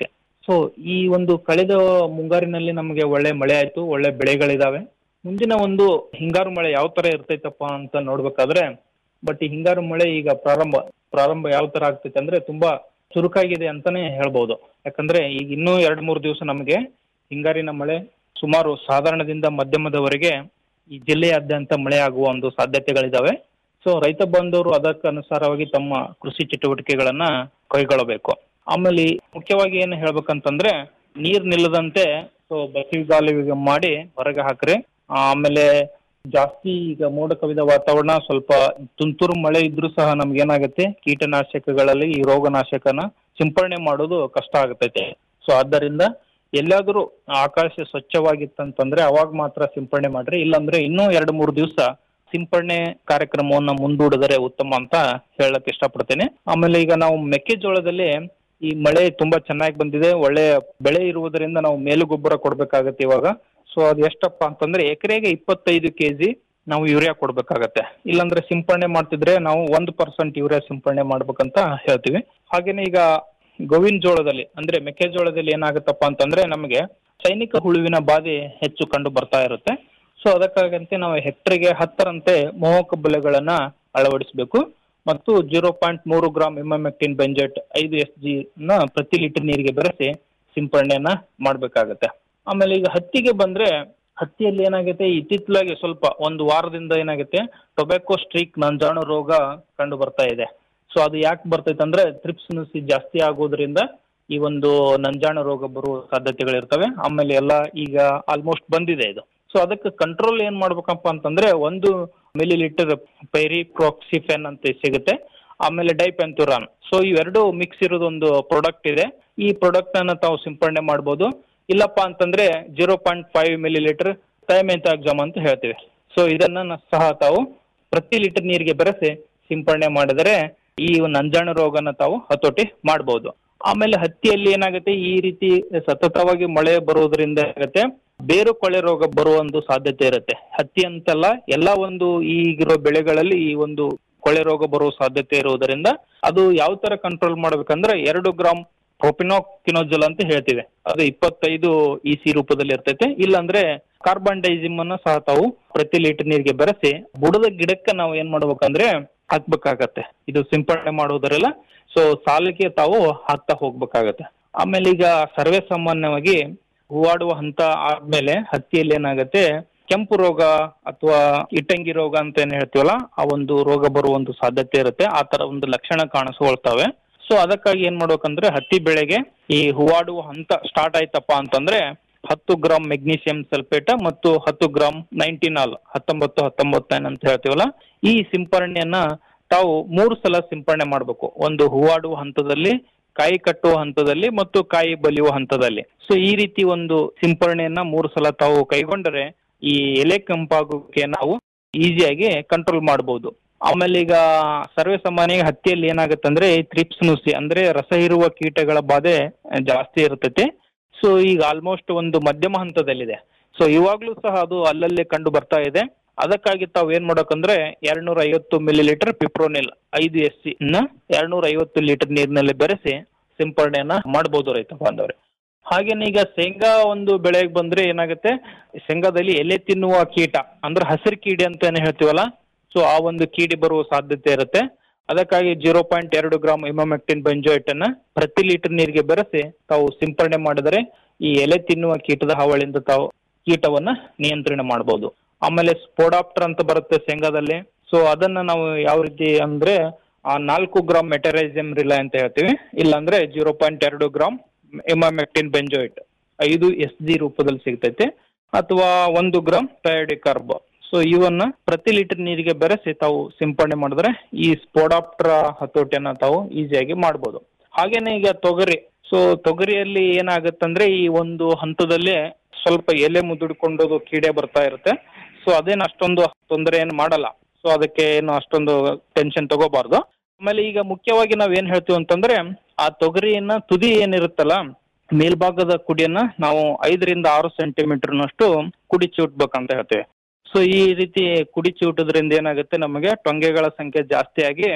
ಸೊ ಈ ಒಂದು ಕಳೆದ ಮುಂಗಾರಿನಲ್ಲಿ ನಮಗೆ ಒಳ್ಳೆ ಮಳೆ ಆಯ್ತು ಒಳ್ಳೆ ಬೆಳೆಗಳಿದಾವೆ ಮುಂದಿನ ಒಂದು ಹಿಂಗಾರು ಮಳೆ ಯಾವ ತರ ಇರ್ತೈತಪ್ಪ ಅಂತ ನೋಡ್ಬೇಕಾದ್ರೆ ಬಟ್ ಈ ಹಿಂಗಾರು ಮಳೆ ಈಗ ಪ್ರಾರಂಭ ಪ್ರಾರಂಭ ಯಾವ ತರ ಆಗ್ತೈತೆ ಅಂದ್ರೆ ತುಂಬಾ ಚುರುಕಾಗಿದೆ ಅಂತಾನೆ ಹೇಳ್ಬೋದು ಯಾಕಂದ್ರೆ ಈಗ ಇನ್ನೂ ಎರಡ್ ಮೂರು ದಿವಸ ನಮಗೆ ಹಿಂಗಾರಿನ ಮಳೆ ಸುಮಾರು ಸಾಧಾರಣದಿಂದ ಮಧ್ಯಮದವರೆಗೆ ಈ ಜಿಲ್ಲೆಯಾದ್ಯಂತ ಮಳೆ ಆಗುವ ಒಂದು ಸಾಧ್ಯತೆಗಳಿದಾವೆ ಸೊ ರೈತ ಬಾಂಧವರು ಅದಕ್ಕನುಸಾರವಾಗಿ ತಮ್ಮ ಕೃಷಿ ಚಟುವಟಿಕೆಗಳನ್ನ ಕೈಗೊಳ್ಳಬೇಕು ಆಮೇಲೆ ಈ ಮುಖ್ಯವಾಗಿ ಏನು ಹೇಳ್ಬೇಕಂತಂದ್ರೆ ನೀರ್ ನಿಲ್ಲದಂತೆ ಸೊ ಬಸಿಗಾಲಿ ಮಾಡಿ ಹೊರಗೆ ಹಾಕ್ರಿ ಆಮೇಲೆ ಜಾಸ್ತಿ ಈಗ ಮೋಡ ಕವಿದ ವಾತಾವರಣ ಸ್ವಲ್ಪ ತುಂತುರು ಮಳೆ ಇದ್ರೂ ಸಹ ನಮ್ಗೆ ಏನಾಗುತ್ತೆ ಕೀಟನಾಶಕಗಳಲ್ಲಿ ಈ ರೋಗನಾಶಕನ ಸಿಂಪರಣೆ ಮಾಡೋದು ಕಷ್ಟ ಆಗತೈತೆ ಸೊ ಆದ್ದರಿಂದ ಎಲ್ಲಾದರೂ ಆಕಾಶ ಸ್ವಚ್ಛವಾಗಿತ್ತಂತಂದ್ರೆ ಅವಾಗ ಮಾತ್ರ ಸಿಂಪರಣೆ ಮಾಡ್ರಿ ಇಲ್ಲಾಂದ್ರೆ ಇನ್ನೂ ಎರಡು ಮೂರು ದಿವಸ ಸಿಂಪರಣೆ ಕಾರ್ಯಕ್ರಮವನ್ನ ಮುಂದೂಡಿದರೆ ಉತ್ತಮ ಅಂತ ಹೇಳಕ್ ಇಷ್ಟಪಡ್ತೇನೆ ಆಮೇಲೆ ಈಗ ನಾವು ಮೆಕ್ಕೆಜೋಳದಲ್ಲಿ ಈ ಮಳೆ ತುಂಬಾ ಚೆನ್ನಾಗಿ ಬಂದಿದೆ ಒಳ್ಳೆ ಬೆಳೆ ಇರುವುದರಿಂದ ನಾವು ಮೇಲು ಗೊಬ್ಬರ ಕೊಡ್ಬೇಕಾಗತ್ತೆ ಇವಾಗ ಸೊ ಅದು ಎಷ್ಟಪ್ಪ ಅಂತಂದ್ರೆ ಎಕರೆಗೆ ಇಪ್ಪತ್ತೈದು ಕೆಜಿ ನಾವು ಯೂರಿಯಾ ಕೊಡ್ಬೇಕಾಗತ್ತೆ ಇಲ್ಲಾಂದ್ರೆ ಸಿಂಪರಣೆ ಮಾಡ್ತಿದ್ರೆ ನಾವು ಒಂದು ಪರ್ಸೆಂಟ್ ಯೂರಿಯಾ ಸಿಂಪರಣೆ ಮಾಡ್ಬೇಕಂತ ಹೇಳ್ತೀವಿ ಹಾಗೇನೆ ಈಗ ಗೋವಿನ ಜೋಳದಲ್ಲಿ ಅಂದ್ರೆ ಮೆಕ್ಕೆಜೋಳದಲ್ಲಿ ಏನಾಗುತ್ತಪ್ಪ ಅಂತಂದ್ರೆ ನಮಗೆ ಸೈನಿಕ ಹುಳುವಿನ ಬಾಧೆ ಹೆಚ್ಚು ಕಂಡು ಬರ್ತಾ ಇರುತ್ತೆ ಸೊ ಅದಕ್ಕಾಗಂತೆ ನಾವು ಹೆಕ್ಟರ್ಗೆ ಹತ್ತರಂತೆ ಮೋಹಕ ಬಲೆಗಳನ್ನ ಅಳವಡಿಸಬೇಕು ಮತ್ತು ಜೀರೋ ಪಾಯಿಂಟ್ ಮೂರು ಗ್ರಾಮ್ ಇಮಾಮೆಕ್ಟಿನ್ ಬೆಂಜೆಟ್ ಐದು ಎಸ್ ಜಿ ನ ಪ್ರತಿ ಲೀಟರ್ ನೀರಿಗೆ ಬೆರೆಸಿ ಸಿಂಪರಣೆಯನ್ನ ಮಾಡ್ಬೇಕಾಗತ್ತೆ ಆಮೇಲೆ ಈಗ ಹತ್ತಿಗೆ ಬಂದ್ರೆ ಹತ್ತಿಯಲ್ಲಿ ಏನಾಗುತ್ತೆ ಇತ್ತಿತ್ತಲಾಗಿ ಸ್ವಲ್ಪ ಒಂದು ವಾರದಿಂದ ಏನಾಗುತ್ತೆ ಟೊಬ್ಯಾಕೋ ಸ್ಟ್ರೀಕ್ ನಂಜಾಣು ರೋಗ ಕಂಡು ಬರ್ತಾ ಇದೆ ಸೊ ಅದು ಯಾಕೆ ಬರ್ತೈತೆ ಅಂದ್ರೆ ತ್ರಿಪ್ಸ್ ನುಸಿ ಜಾಸ್ತಿ ಆಗೋದ್ರಿಂದ ಈ ಒಂದು ನಂಜಾಣು ರೋಗ ಬರುವ ಸಾಧ್ಯತೆಗಳಿರ್ತವೆ ಆಮೇಲೆ ಎಲ್ಲ ಈಗ ಆಲ್ಮೋಸ್ಟ್ ಬಂದಿದೆ ಇದು ಸೊ ಅದಕ್ಕೆ ಕಂಟ್ರೋಲ್ ಏನ್ ಮಾಡ್ಬೇಕಪ್ಪ ಅಂತಂದ್ರೆ ಒಂದು ಮಿಲಿ ಲೀಟರ್ ಪೈರಿಪ್ರಾಕ್ಸಿಫೆನ್ ಅಂತ ಸಿಗುತ್ತೆ ಆಮೇಲೆ ಡೈಪೆಂಥುರಾನ್ ಸೊ ಇವೆರಡು ಮಿಕ್ಸ್ ಇರೋದೊಂದು ಪ್ರಾಡಕ್ಟ್ ಇದೆ ಈ ಪ್ರಾಡಕ್ಟ್ ಅನ್ನ ತಾವು ಸಿಂಪರಣೆ ಮಾಡ್ಬೋದು ಇಲ್ಲಪ್ಪ ಅಂತಂದ್ರೆ zero point five millilitre thiamethoxam ಅಂತ ಹೇಳ್ತೀವಿ ಸೊ ಇದನ್ನ ಸಹ ತಾವು ಪ್ರತಿ ಲೀಟರ್ ನೀರಿಗೆ ಬೆರೆಸಿ ಸಿಂಪರಣೆ ಮಾಡಿದರೆ ಈ ಒಂದು ಅಂಜಾಣು ರೋಗನ ತಾವು ಹತೋಟಿ ಮಾಡಬಹುದು ಆಮೇಲೆ ಹತ್ತಿಯಲ್ಲಿ ಏನಾಗುತ್ತೆ ಈ ರೀತಿ ಸತತವಾಗಿ ಮಳೆ ಬರುವುದರಿಂದ ಏನಾಗುತ್ತೆ ಬೇರು ಕೊಳೆ ರೋಗ ಬರುವ ಒಂದು ಸಾಧ್ಯತೆ ಇರುತ್ತೆ ಹತ್ತಿ ಅಂತಲ್ಲ ಎಲ್ಲ ಒಂದು ಈಗಿರೋ ಬೆಳೆಗಳಲ್ಲಿ ಈ ಒಂದು ಕೊಳೆ ರೋಗ ಬರುವ ಸಾಧ್ಯತೆ ಇರುವುದರಿಂದ ಅದು ಯಾವ ತರ ಕಂಟ್ರೋಲ್ ಮಾಡ್ಬೇಕಂದ್ರೆ ಎರಡು ಗ್ರಾಮ್ ಪ್ರೊಪಿನೋಕಿನೋಜಲ್ ಅಂತ ಹೇಳ್ತೀವಿ ಅದು ಇಪ್ಪತ್ತೈದು ಇ ಸಿ ರೂಪದಲ್ಲಿ ಇರ್ತೈತೆ ಇಲ್ಲಾಂದ್ರೆ ಕಾರ್ಬನ್ ಡೈಸಿಮ್ ಅನ್ನ ಸಹ ತಾವು ಪ್ರತಿ ಲೀಟರ್ ನೀರಿಗೆ ಬೆರೆಸಿ ಬುಡದ ಗಿಡಕ್ಕೆ ನಾವು ಏನ್ ಮಾಡ್ಬೇಕಂದ್ರೆ ಹಾಕ್ಬೇಕಾಗತ್ತೆ ಇದು ಸಿಂಪಡಣೆ ಮಾಡೋದರೆಲ್ಲ ಸೊ ಸಾಲಿಗೆ ತಾವು ಹಾಕ್ತಾ ಹೋಗ್ಬೇಕಾಗತ್ತೆ ಆಮೇಲೆ ಈಗ ಸರ್ವೇ ಸಾಮಾನ್ಯವಾಗಿ ಹೂವಾಡುವ ಹಂತ ಆದ್ಮೇಲೆ ಹತ್ತಿಯಲ್ಲಿ ಏನಾಗತ್ತೆ ಕೆಂಪು ರೋಗ ಅಥವಾ ಇಟ್ಟಂಗಿ ರೋಗ ಅಂತ ಏನ್ ಹೇಳ್ತೀವಲ್ಲ ಆ ಒಂದು ರೋಗ ಬರುವ ಒಂದು ಸಾಧ್ಯತೆ ಇರುತ್ತೆ ಆ ತರ ಒಂದು ಲಕ್ಷಣ ಕಾಣಿಸ್ಕೊಳ್ತವೆ ಸೊ ಅದಕ್ಕಾಗಿ ಏನ್ ಮಾಡ್ಬೇಕಂದ್ರೆ ಹತ್ತಿ ಬೆಳೆಗೆ ಈ ಹೂವಾಡುವ ಹಂತ ಸ್ಟಾರ್ಟ್ ಆಯ್ತಪ್ಪ ಅಂತಂದ್ರೆ ಹತ್ತು ಗ್ರಾಮ್ ಮೆಗ್ನೀಷಿಯಂ ಸಲ್ಫೇಟ್ ಮತ್ತು ಹತ್ತು ಗ್ರಾಮ್ ನೈಂಟಿನಾಲ್ ಹತ್ತೊಂಬತ್ತು ಹತ್ತೊಂಬತ್ತು ಅಂತ ಹೇಳ್ತೀವಲ್ಲ ಈ ಸಿಂಪರಣೆಯನ್ನ ತಾವು ಮೂರು ಸಲ ಸಿಂಪರಣೆ ಮಾಡಬೇಕು ಒಂದು ಹೂವಾಡುವ ಹಂತದಲ್ಲಿ ಕಾಯಿ ಕಟ್ಟುವ ಹಂತದಲ್ಲಿ ಮತ್ತು ಕಾಯಿ ಬಲಿಯುವ ಹಂತದಲ್ಲಿ ಸೊ ಈ ರೀತಿ ಒಂದು ಸಿಂಪರಣೆಯನ್ನ ಮೂರು ಸಲ ತಾವು ಕೈಗೊಂಡರೆ ಈ ಎಲೆ ಕೆಂಪಾಗೋಕೆ ನಾವು ಈಸಿಯಾಗಿ ಕಂಟ್ರೋಲ್ ಮಾಡಬಹುದು ಆಮೇಲೆ ಈಗ ಸರ್ವೇ ಸಾಮಾನ್ಯ ಹತ್ತಿಯಲ್ಲಿ ಏನಾಗುತ್ತಂದ್ರೆ ಈ ತ್ರಿಪ್ಸ್ ನುಸಿ ಅಂದ್ರೆ ರಸ ಇರುವ ಕೀಟಗಳ ಬಾಧೆ ಜಾಸ್ತಿ ಇರ್ತೈತಿ ಸೊ ಈಗ ಆಲ್ಮೋಸ್ಟ್ ಒಂದು ಮಧ್ಯಮ ಹಂತದಲ್ಲಿದೆ ಸೊ ಇವಾಗ್ಲೂ ಸಹ ಅದು ಅಲ್ಲಲ್ಲೇ ಕಂಡು ಬರ್ತಾ ಇದೆ ಅದಕ್ಕಾಗಿ ತಾವು ಏನ್ ಮಾಡ್ಬೇಕಂದ್ರೆ ಎರಡ್ನೂರ ಐವತ್ತು ಮಿಲಿ ಲೀಟರ್ ಪಿಪ್ರೋನಿಲ್ ಐದು ಎಸ್ ಸಿ ನ ಎರಡ್ನೂರ ಐವತ್ತು ಲೀಟರ್ ನೀರಿನಲ್ಲಿ ಬೆರೆಸಿ ಸಿಂಪರಣೆಯನ್ನ ಮಾಡಬಹುದು ರೈತ ಬಾಂಧವ್ರೆ ಹಾಗೇನೆ ಈಗ ಶೇಂಗಾ ಒಂದು ಬೆಳೆಗೆ ಬಂದ್ರೆ ಏನಾಗುತ್ತೆ ಶೇಂಗಾದಲ್ಲಿ ಎಲೆ ತಿನ್ನುವ ಕೀಟ ಅಂದ್ರೆ ಹಸಿರು ಕೀಡಿ ಅಂತ ಏನ್ ಹೇಳ್ತೀವಲ್ಲ ಸೊ ಆ ಒಂದು ಕೀಡಿ ಬರುವ ಸಾಧ್ಯತೆ ಇರುತ್ತೆ ಅದಕ್ಕಾಗಿ ಜೀರೋ ಪಾಯಿಂಟ್ ಎರಡು ಗ್ರಾಮ್ ಇಮಾಮೆಕ್ಟಿನ್ ಬೆಂಜೋಯಿಟ್ ಅನ್ನ ಪ್ರತಿ ಲೀಟರ್ ನೀರಿಗೆ ಬೆರೆಸಿ ತಾವು ಸಿಂಪರಣೆ ಮಾಡಿದರೆ ಈ ಎಲೆ ತಿನ್ನುವ ಕೀಟದ ಹಾವಳಿಯಿಂದ ತಾವು ಕೀಟವನ್ನ ನಿಯಂತ್ರಣ ಮಾಡಬಹುದು ಆಮೇಲೆ ಸ್ಪೋಡಾಪ್ಟರ್ ಅಂತ ಬರುತ್ತೆ ಶೇಂಗಾದಲ್ಲಿ ಸೊ ಅದನ್ನ ನಾವು ಯಾವ ರೀತಿ ಅಂದ್ರೆ ಆ ನಾಲ್ಕು ಗ್ರಾಮ್ ಮೆಟರೈಸಿಯಂ ರಿಲೈ ಅಂತ ಹೇಳ್ತೀವಿ ಇಲ್ಲಾಂದ್ರೆ ಜೀರೋ ಪಾಯಿಂಟ್ ಎರಡು ಗ್ರಾಮ್ ಇಮಾಮೆಕ್ಟಿನ್ ಬೆಂಜೋಯಿಟ್ ಐದು ಎಸ್ ಜಿ ರೂಪದಲ್ಲಿ ಸಿಗ್ತೈತೆ ಅಥವಾ ಒಂದು ಗ್ರಾಮ್ ಕಾರ್ಬ್ ಸೊ ಇವನ್ನ ಪ್ರತಿ ಲೀಟರ್ ನೀರಿಗೆ ಬೆರೆಸಿ ತಾವು ಸಿಂಪರಣೆ ಮಾಡಿದ್ರೆ ಈ ಸ್ಪೋಡಾಪ್ಟರ್ ಹತೋಟಿಯನ್ನ ತಾವು ಈಸಿಯಾಗಿ ಮಾಡ್ಬೋದು ಹಾಗೇನೆ ಈಗ ತೊಗರಿ ಸೊ ತೊಗರಿಯಲ್ಲಿ ಏನಾಗುತ್ತಂದ್ರೆ ಈ ಒಂದು ಹಂತದಲ್ಲಿ ಸ್ವಲ್ಪ ಎಲೆ ಮುದುಡ್ಕೊಂಡೋದು ಕೀಡೆ ಬರ್ತಾ ಇರುತ್ತೆ ಸೊ ಅದೇನು ಅಷ್ಟೊಂದು ತೊಂದರೆ ಏನು ಮಾಡಲ್ಲ ಸೊ ಅದಕ್ಕೆ ಏನು ಅಷ್ಟೊಂದು ಟೆನ್ಷನ್ ತಗೋಬಾರ್ದು ಆಮೇಲೆ ಈಗ ಮುಖ್ಯವಾಗಿ ನಾವ್ ಏನ್ ಹೇಳ್ತೀವಿ ಅಂತಂದ್ರೆ ಆ ತೊಗರಿಯನ್ನ ತುದಿ ಏನಿರುತ್ತಲ್ಲ ಮೇಲ್ಭಾಗದ ಕುಡಿಯನ್ನ ನಾವು ಐದರಿಂದ ಆರು ಸೆಂಟಿಮೀಟರ್ನಷ್ಟು ಕುಡಿ ಚಿವುಟ್ಬೇಕಂತ ಹೇಳ್ತೇವೆ ಸೊ ಈ ರೀತಿ ಕುಡಿ ಚಿವುಟೋದ್ರಿಂದ ಏನಾಗುತ್ತೆ ನಮಗೆ ಟೊಂಗೆಗಳ ಸಂಖ್ಯೆ ಜಾಸ್ತಿ ಆಗಿ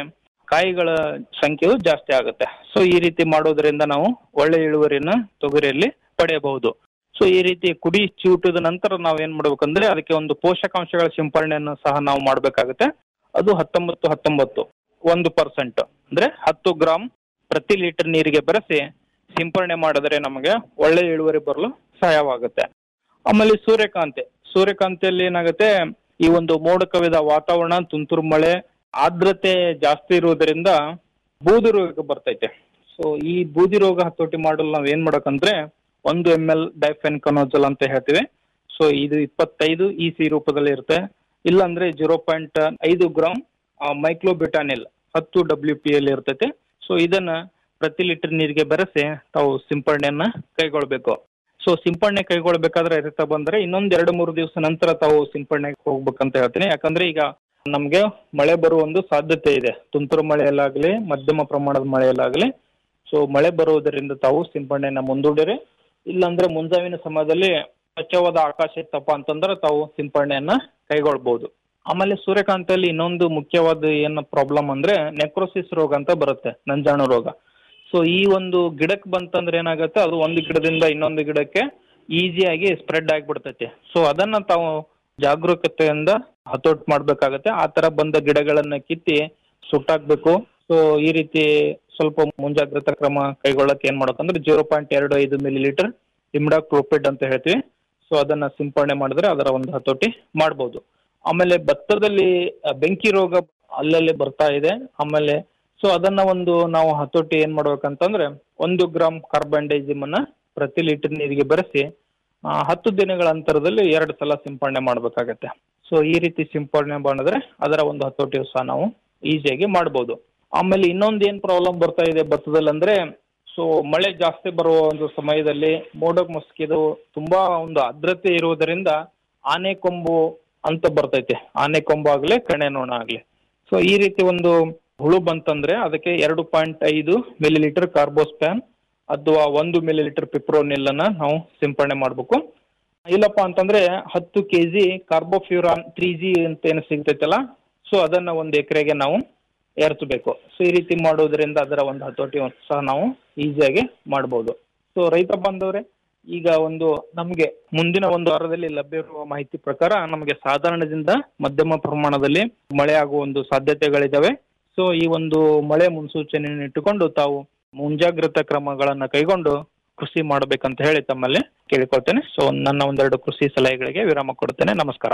ಕಾಯಿಗಳ ಸಂಖ್ಯೆಯು ಜಾಸ್ತಿ ಆಗುತ್ತೆ ಸೊ ಈ ರೀತಿ ಮಾಡೋದ್ರಿಂದ ನಾವು ಒಳ್ಳೆ ಇಳುವರಿನ ತೊಗರಿಯಲ್ಲಿ ಪಡೆಯಬಹುದು ಸೊ ಈ ರೀತಿ ಕುಡಿ ಚಿವುಟಿದ ನಂತರ ನಾವು ಏನ್ ಮಾಡ್ಬೇಕಂದ್ರೆ ಅದಕ್ಕೆ ಒಂದು ಪೋಷಕಾಂಶಗಳ ಸಿಂಪರಣೆಯನ್ನು ಸಹ ನಾವು ಮಾಡ್ಬೇಕಾಗುತ್ತೆ ಅದು ಹತ್ತೊಂಬತ್ತು ಹತ್ತೊಂಬತ್ತು ಒಂದು ಪರ್ಸೆಂಟ್ ಅಂದ್ರೆ ಹತ್ತು ಗ್ರಾಮ್ ಪ್ರತಿ ಲೀಟರ್ ನೀರಿಗೆ ಬೆರೆಸಿ ಸಿಂಪರಣೆ ಮಾಡಿದ್ರೆ ನಮಗೆ ಒಳ್ಳೆ ಇಳುವರಿ ಬರಲು ಸಹಾಯವಾಗುತ್ತೆ ಆಮೇಲೆ ಸೂರ್ಯಕಾಂತಿ ಸೂರ್ಯಕಾಂತಿಯಲ್ಲಿ ಏನಾಗುತ್ತೆ ಈ ಒಂದು ಮೋಡ ಕವಿದ ವಾತಾವರಣ ತುಂತುರು ಮಳೆ ಆರ್ದ್ರತೆ ಜಾಸ್ತಿ ಇರುವುದರಿಂದ ಬೂದು ರೋಗ ಬರ್ತೈತೆ ಸೊ ಈ ಬೂದಿ ರೋಗ ಹತೋಟಿ ಮಾಡಲು ನಾವ್ ಏನ್ ಮಾಡಬೇಕಂದ್ರೆ ಒಂದು ಎಮ್ ಎಲ್ ಡೈಫೆನ್ ಕನೋಜಲ್ ಅಂತ ಹೇಳ್ತೀವಿ ಸೊ ಇದು ಇಪ್ಪತ್ತೈದು ಇ ಸಿ ರೂಪದಲ್ಲಿ ಇರುತ್ತೆ ಇಲ್ಲಾಂದ್ರೆ ಜೀರೋ ಪಾಯಿಂಟ್ ಐದು ಗ್ರಾಮ್ ಮೈಕ್ಲೋಬಿಟಾನಿಲ್ ಹತ್ತು ಡಬ್ಲ್ಯೂ ಪಿ ಎಲ್ ಇರ್ತೈತೆ ಸೊ ಇದನ್ನ ಪ್ರತಿ ಲೀಟರ್ ನೀರಿಗೆ ಬೆರೆಸಿ ತಾವು ಸಿಂಪರಣೆಯನ್ನ ಕೈಗೊಳ್ಬೇಕು ಸೊ ಸಿಂಪರಣೆ ಕೈಗೊಳ್ಬೇಕಾದ್ರೆ ರೈತ ಬಂದ್ರೆ ಇನ್ನೊಂದ್ ಎರಡು ಮೂರು ದಿವಸ ನಂತರ ತಾವು ಸಿಂಪರಣೆಗೆ ಹೋಗ್ಬೇಕಂತ ಹೇಳ್ತೀನಿ ಯಾಕಂದ್ರೆ ಈಗ ನಮ್ಗೆ ಮಳೆ ಬರುವ ಒಂದು ಸಾಧ್ಯತೆ ಇದೆ ತುಂತುರು ಮಳೆಯಲ್ಲಾಗ್ಲಿ ಮಧ್ಯಮ ಪ್ರಮಾಣದ ಮಳೆಯಲ್ಲಾಗ್ಲಿ ಸೊ ಮಳೆ ಬರುವುದರಿಂದ ತಾವು ಸಿಂಪರಣೆಯನ್ನ ಮುಂದೂಡಿರಿ ಇಲ್ಲಾಂದ್ರೆ ಮುಂಜಾವಿನ ಸಮಯದಲ್ಲಿ ಸ್ವಚ್ಛವಾದ ಆಕಾಶ ಇತ್ತಪ್ಪ ಅಂತಂದ್ರೆ ತಾವು ಸಿಂಪರಣೆಯನ್ನ ಕೈಗೊಳ್ಬಹುದು ಆಮೇಲೆ ಸೂರ್ಯಕಾಂತಿಯಲ್ಲಿ ಇನ್ನೊಂದು ಮುಖ್ಯವಾದ ಏನು ಪ್ರಾಬ್ಲಮ್ ಅಂದ್ರೆ ನೆಕ್ರೋಸಿಸ್ ರೋಗ ಅಂತ ಬರುತ್ತೆ ನಂಜಾಣು ರೋಗ ಸೊ ಈ ಒಂದು ಗಿಡಕ್ಕೆ ಬಂತಂದ್ರೆ ಏನಾಗುತ್ತೆ ಅದು ಒಂದು ಗಿಡದಿಂದ ಇನ್ನೊಂದು ಗಿಡಕ್ಕೆ ಈಸಿಯಾಗಿ ಸ್ಪ್ರೆಡ್ ಆಗಿಬಿಡ್ತೈತೆ ಸೊ ಅದನ್ನ ತಾವು ಜಾಗರೂಕತೆಯಿಂದ ಹತೋಟಿ ಮಾಡ್ಬೇಕಾಗತ್ತೆ ಆ ತರ ಬಂದ ಗಿಡಗಳನ್ನ ಕಿತ್ತಿ ಸುಟ್ಟಾಕ್ಬೇಕು ಸೊ ಈ ರೀತಿ ಸ್ವಲ್ಪ ಮುಂಜಾಗ್ರತಾ ಕ್ರಮ ಕೈಗೊಳ್ಳಕ್ಕೆ ಏನ್ ಮಾಡ್ಬೇಕಂದ್ರೆ ಜೀರೋ ಪಾಯಿಂಟ್ ಎರಡು ಐದು ಮಿಲಿ ಲೀಟರ್ ಇಮ್ಡಾಕ್ಲೋಪಿಡ್ ಅಂತ ಹೇಳ್ತೀವಿ ಸೊ ಅದನ್ನ ಸಿಂಪರಣೆ ಮಾಡಿದ್ರೆ ಅದರ ಒಂದು ಹತೋಟಿ ಮಾಡ್ಬೋದು ಆಮೇಲೆ ಭತ್ತದಲ್ಲಿ ಅ, ಬೆಂಕಿ ರೋಗ ಅಲ್ಲಲ್ಲಿ ಬರ್ತಾ ಇದೆ ಆಮೇಲೆ ಸೊ ಅದನ್ನ ಒಂದು ನಾವು ಹತೋಟಿ ಏನ್ ಮಾಡ್ಬೇಕಂತಂದ್ರೆ ಒಂದು ಗ್ರಾಮ್ ಕಾರ್ಬನ್ಡೈಸಿಮ್ ಅನ್ನ ಪ್ರತಿ ಲೀಟರ್ ನೀರಿಗೆ ಬೆರೆಸಿ ಆ, ಹತ್ತು ದಿನಗಳ ಅಂತರದಲ್ಲಿ ಎರಡು ಸಲ ಸಿಂಪರಣೆ ಮಾಡ್ಬೇಕಾಗತ್ತೆ ಸೊ ಈ ರೀತಿ ಸಿಂಪರಣೆ ಮಾಡಿದ್ರೆ ಅದರ ಒಂದು ಹತೋಟಿ ಸಹ ನಾವು ಈಸಿಯಾಗಿ ಮಾಡ್ಬೋದು ಆಮೇಲೆ ಇನ್ನೊಂದು ಏನ್ ಪ್ರಾಬ್ಲಮ್ ಬರ್ತಾ ಇದೆ ಭತ್ತದಲ್ಲಿ ಅಂದ್ರೆ ಸೊ ಮಳೆ ಜಾಸ್ತಿ ಬರುವ ಒಂದು ಸಮಯದಲ್ಲಿ ಮೋಡ ಮುಸ್ಕಿದು ತುಂಬಾ ಒಂದು ಆರ್ದ್ರತೆ ಇರುವುದರಿಂದ ಆನೆ ಕೊಂಬು ಅಂತ ಬರ್ತೈತೆ ಆನೆ ಕೊಂಬು ಆಗ್ಲಿ ಕಣೆ ನೊಣ ಆಗ್ಲಿ ಸೊ ಈ ರೀತಿ ಒಂದು ಹುಳು ಬಂತಂದ್ರೆ ಅದಕ್ಕೆ ಎರಡು ಪಾಯಿಂಟ್ ಐದು ಮಿಲಿ ಲೀಟರ್ ಕಾರ್ಬೋಸ್ಪ್ಯಾನ್ ಅಥವಾ ಒಂದು ಮಿಲಿ ಲೀಟರ್ ಪಿಪ್ರೋನಿಲ್ ಅನ್ನ ನಾವು ಸಿಂಪರಣೆ ಮಾಡ್ಬೇಕು ಇಲ್ಲಪ್ಪ ಅಂತಂದ್ರೆ ಹತ್ತು K G carbofuran three G ಅಂತ ಏನು ಸಿಗ್ತೈತಲ್ಲ ಸೊ ಅದನ್ನ ಒಂದು ಎಕರೆಗೆ ನಾವು ಏರ್ಸಬೇಕು ಸೊ ಈ ರೀತಿ ಮಾಡೋದ್ರಿಂದ ಅದರ ಒಂದು ಹತೋಟಿ ಸಹ ನಾವು ಈಸಿಯಾಗಿ ಮಾಡ್ಬೋದು ಸೊ ರೈತ ಬಾಂಧವರೇ ಈಗ ಒಂದು ನಮಗೆ ಮುಂದಿನ ಒಂದು ವಾರದಲ್ಲಿ ಲಭ್ಯವಿರುವ ಮಾಹಿತಿ ಪ್ರಕಾರ ನಮಗೆ ಸಾಧಾರಣದಿಂದ ಮಧ್ಯಮ ಪ್ರಮಾಣದಲ್ಲಿ ಮಳೆ ಆಗುವ ಒಂದು ಸಾಧ್ಯತೆಗಳಿದಾವೆ ಸೊ ಈ ಒಂದು ಮಳೆ ಮುನ್ಸೂಚನೆಯನ್ನು ಇಟ್ಟುಕೊಂಡು ತಾವು ಮುಂಜಾಗ್ರತಾ ಕ್ರಮಗಳನ್ನ ಕೈಗೊಂಡು ಕೃಷಿ ಮಾಡಬೇಕಂತ ಹೇಳಿ ತಮ್ಮಲ್ಲಿ ಕೇಳಿಕೊಳ್ತೇನೆ ಸೊ ನನ್ನ ಒಂದೆರಡು ಕೃಷಿ ಸಲಹೆಗಳಿಗೆ ವಿರಾಮ ಕೊಡ್ತೇನೆ ನಮಸ್ಕಾರ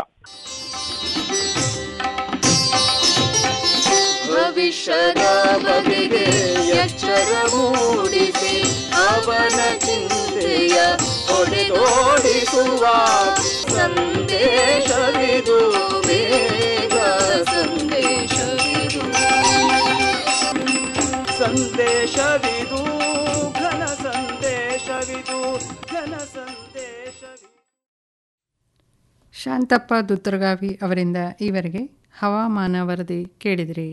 ಭವಿಷ್ಯದ ಬಗೆಗೆ ಎಚ್ಚರ ಮೂಡಿಸಿ ಅವನ ಚಿಂತೆಯ ಹೊಡೆದೋಡಿಸುವ ಸಂದೇಶವಿದು ಬೇಗ ಸಂದೇಶವಿದು ಸಂದೇಶವಿದು ಘನ ಸಂದೇಶವಿದು ಘನ ಸಂದೇಶವಿದು ಶಾಂತಪ್ಪ ದುತ್ತರಗಾವಿ ಅವರಿಂದ ಈವರೆಗೆ ಹವಾಮಾನ ವರದಿ ಕೇಳಿದಿರಿ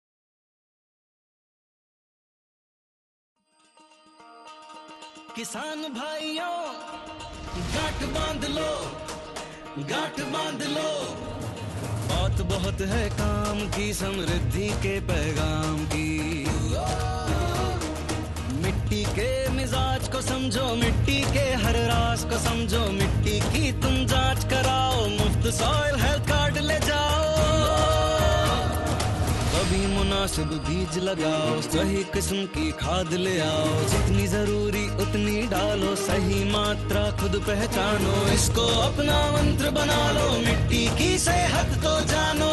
किसान भाइयों गांठ बांध लो गांठ बांध लो बात बहुत है काम की समृद्धि के पैगाम की मिट्टी के मिजाज को समझो मिट्टी के हर राज को समझो मिट्टी की तुम जांच कराओ मुफ्त सॉइल हेल्थ कार्ड ले जाओ कभी मुनासिब बीज लगाओ सही किस्म की खाद ले आओ जितनी जरूरी उतनी डालो सही मात्रा खुद पहचानो इसको अपना मंत्र बना लो मिट्टी की सेहत को जानो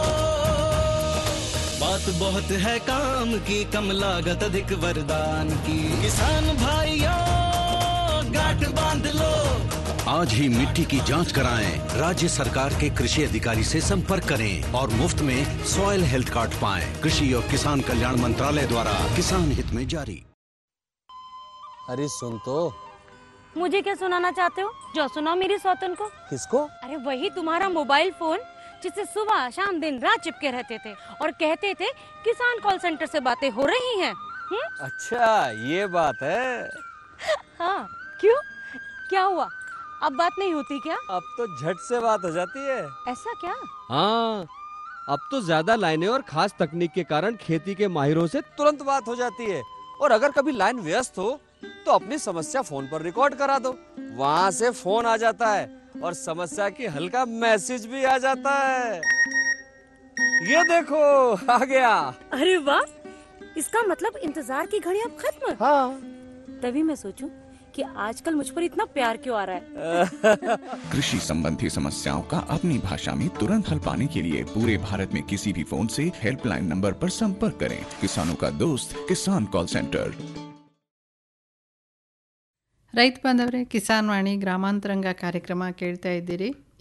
बात बहुत है काम की कम लागत अधिक वरदान की किसान भाइयों गांठ बांध लो आज ही मिट्टी की जांच कराएं राज्य सरकार के कृषि अधिकारी से संपर्क करें और मुफ्त में सॉइल हेल्थ कार्ड पाएं कृषि और किसान कल्याण मंत्रालय द्वारा किसान हित में जारी अरे सुन तो मुझे क्या सुनाना चाहते हो जो सुनाओ मेरी सौतन को किसको अरे वही तुम्हारा मोबाइल फोन जिससे सुबह शाम दिन रात चिपके रहते थे और कहते थे किसान कॉल सेंटर से बातें हो रही हैं हम्म? अच्छा ये बात है हाँ क्यों क्या हुआ अब बात नहीं होती क्या अब तो झट से बात हो जाती है ऐसा क्या हाँ अब तो ज्यादा लाइनें और खास तकनीक के कारण खेती के माहिरों से तुरंत बात हो जाती है और अगर कभी लाइन व्यस्त हो तो अपनी समस्या फोन पर रिकॉर्ड करा दो वहाँ से फोन आ जाता है और समस्या की हल का मैसेज भी आ जाता है ये देखो आ गया अरे वाह इसका मतलब इंतजार की घड़ी अब खत्म हाँ तभी मैं सोचूं कि आजकल मुझ पर इतना प्यार क्यों आ रहा है कृषि संबंधी समस्याओं का अपनी भाषा में तुरंत हल पाने के लिए पूरे भारत में किसी भी फोन से हेल्पलाइन नंबर पर संपर्क करें किसानों का दोस्त किसान कॉल सेंटर ರೈತ ಬಾಂಧವರೇ ಕಿಸಾನ್ ವಾಣಿ ಗ್ರಾಮಾಂತರಂಗ ಕಾರ್ಯಕ್ರಮ ಕೇಳ್ತಾ ಇದ್ದೀರಿ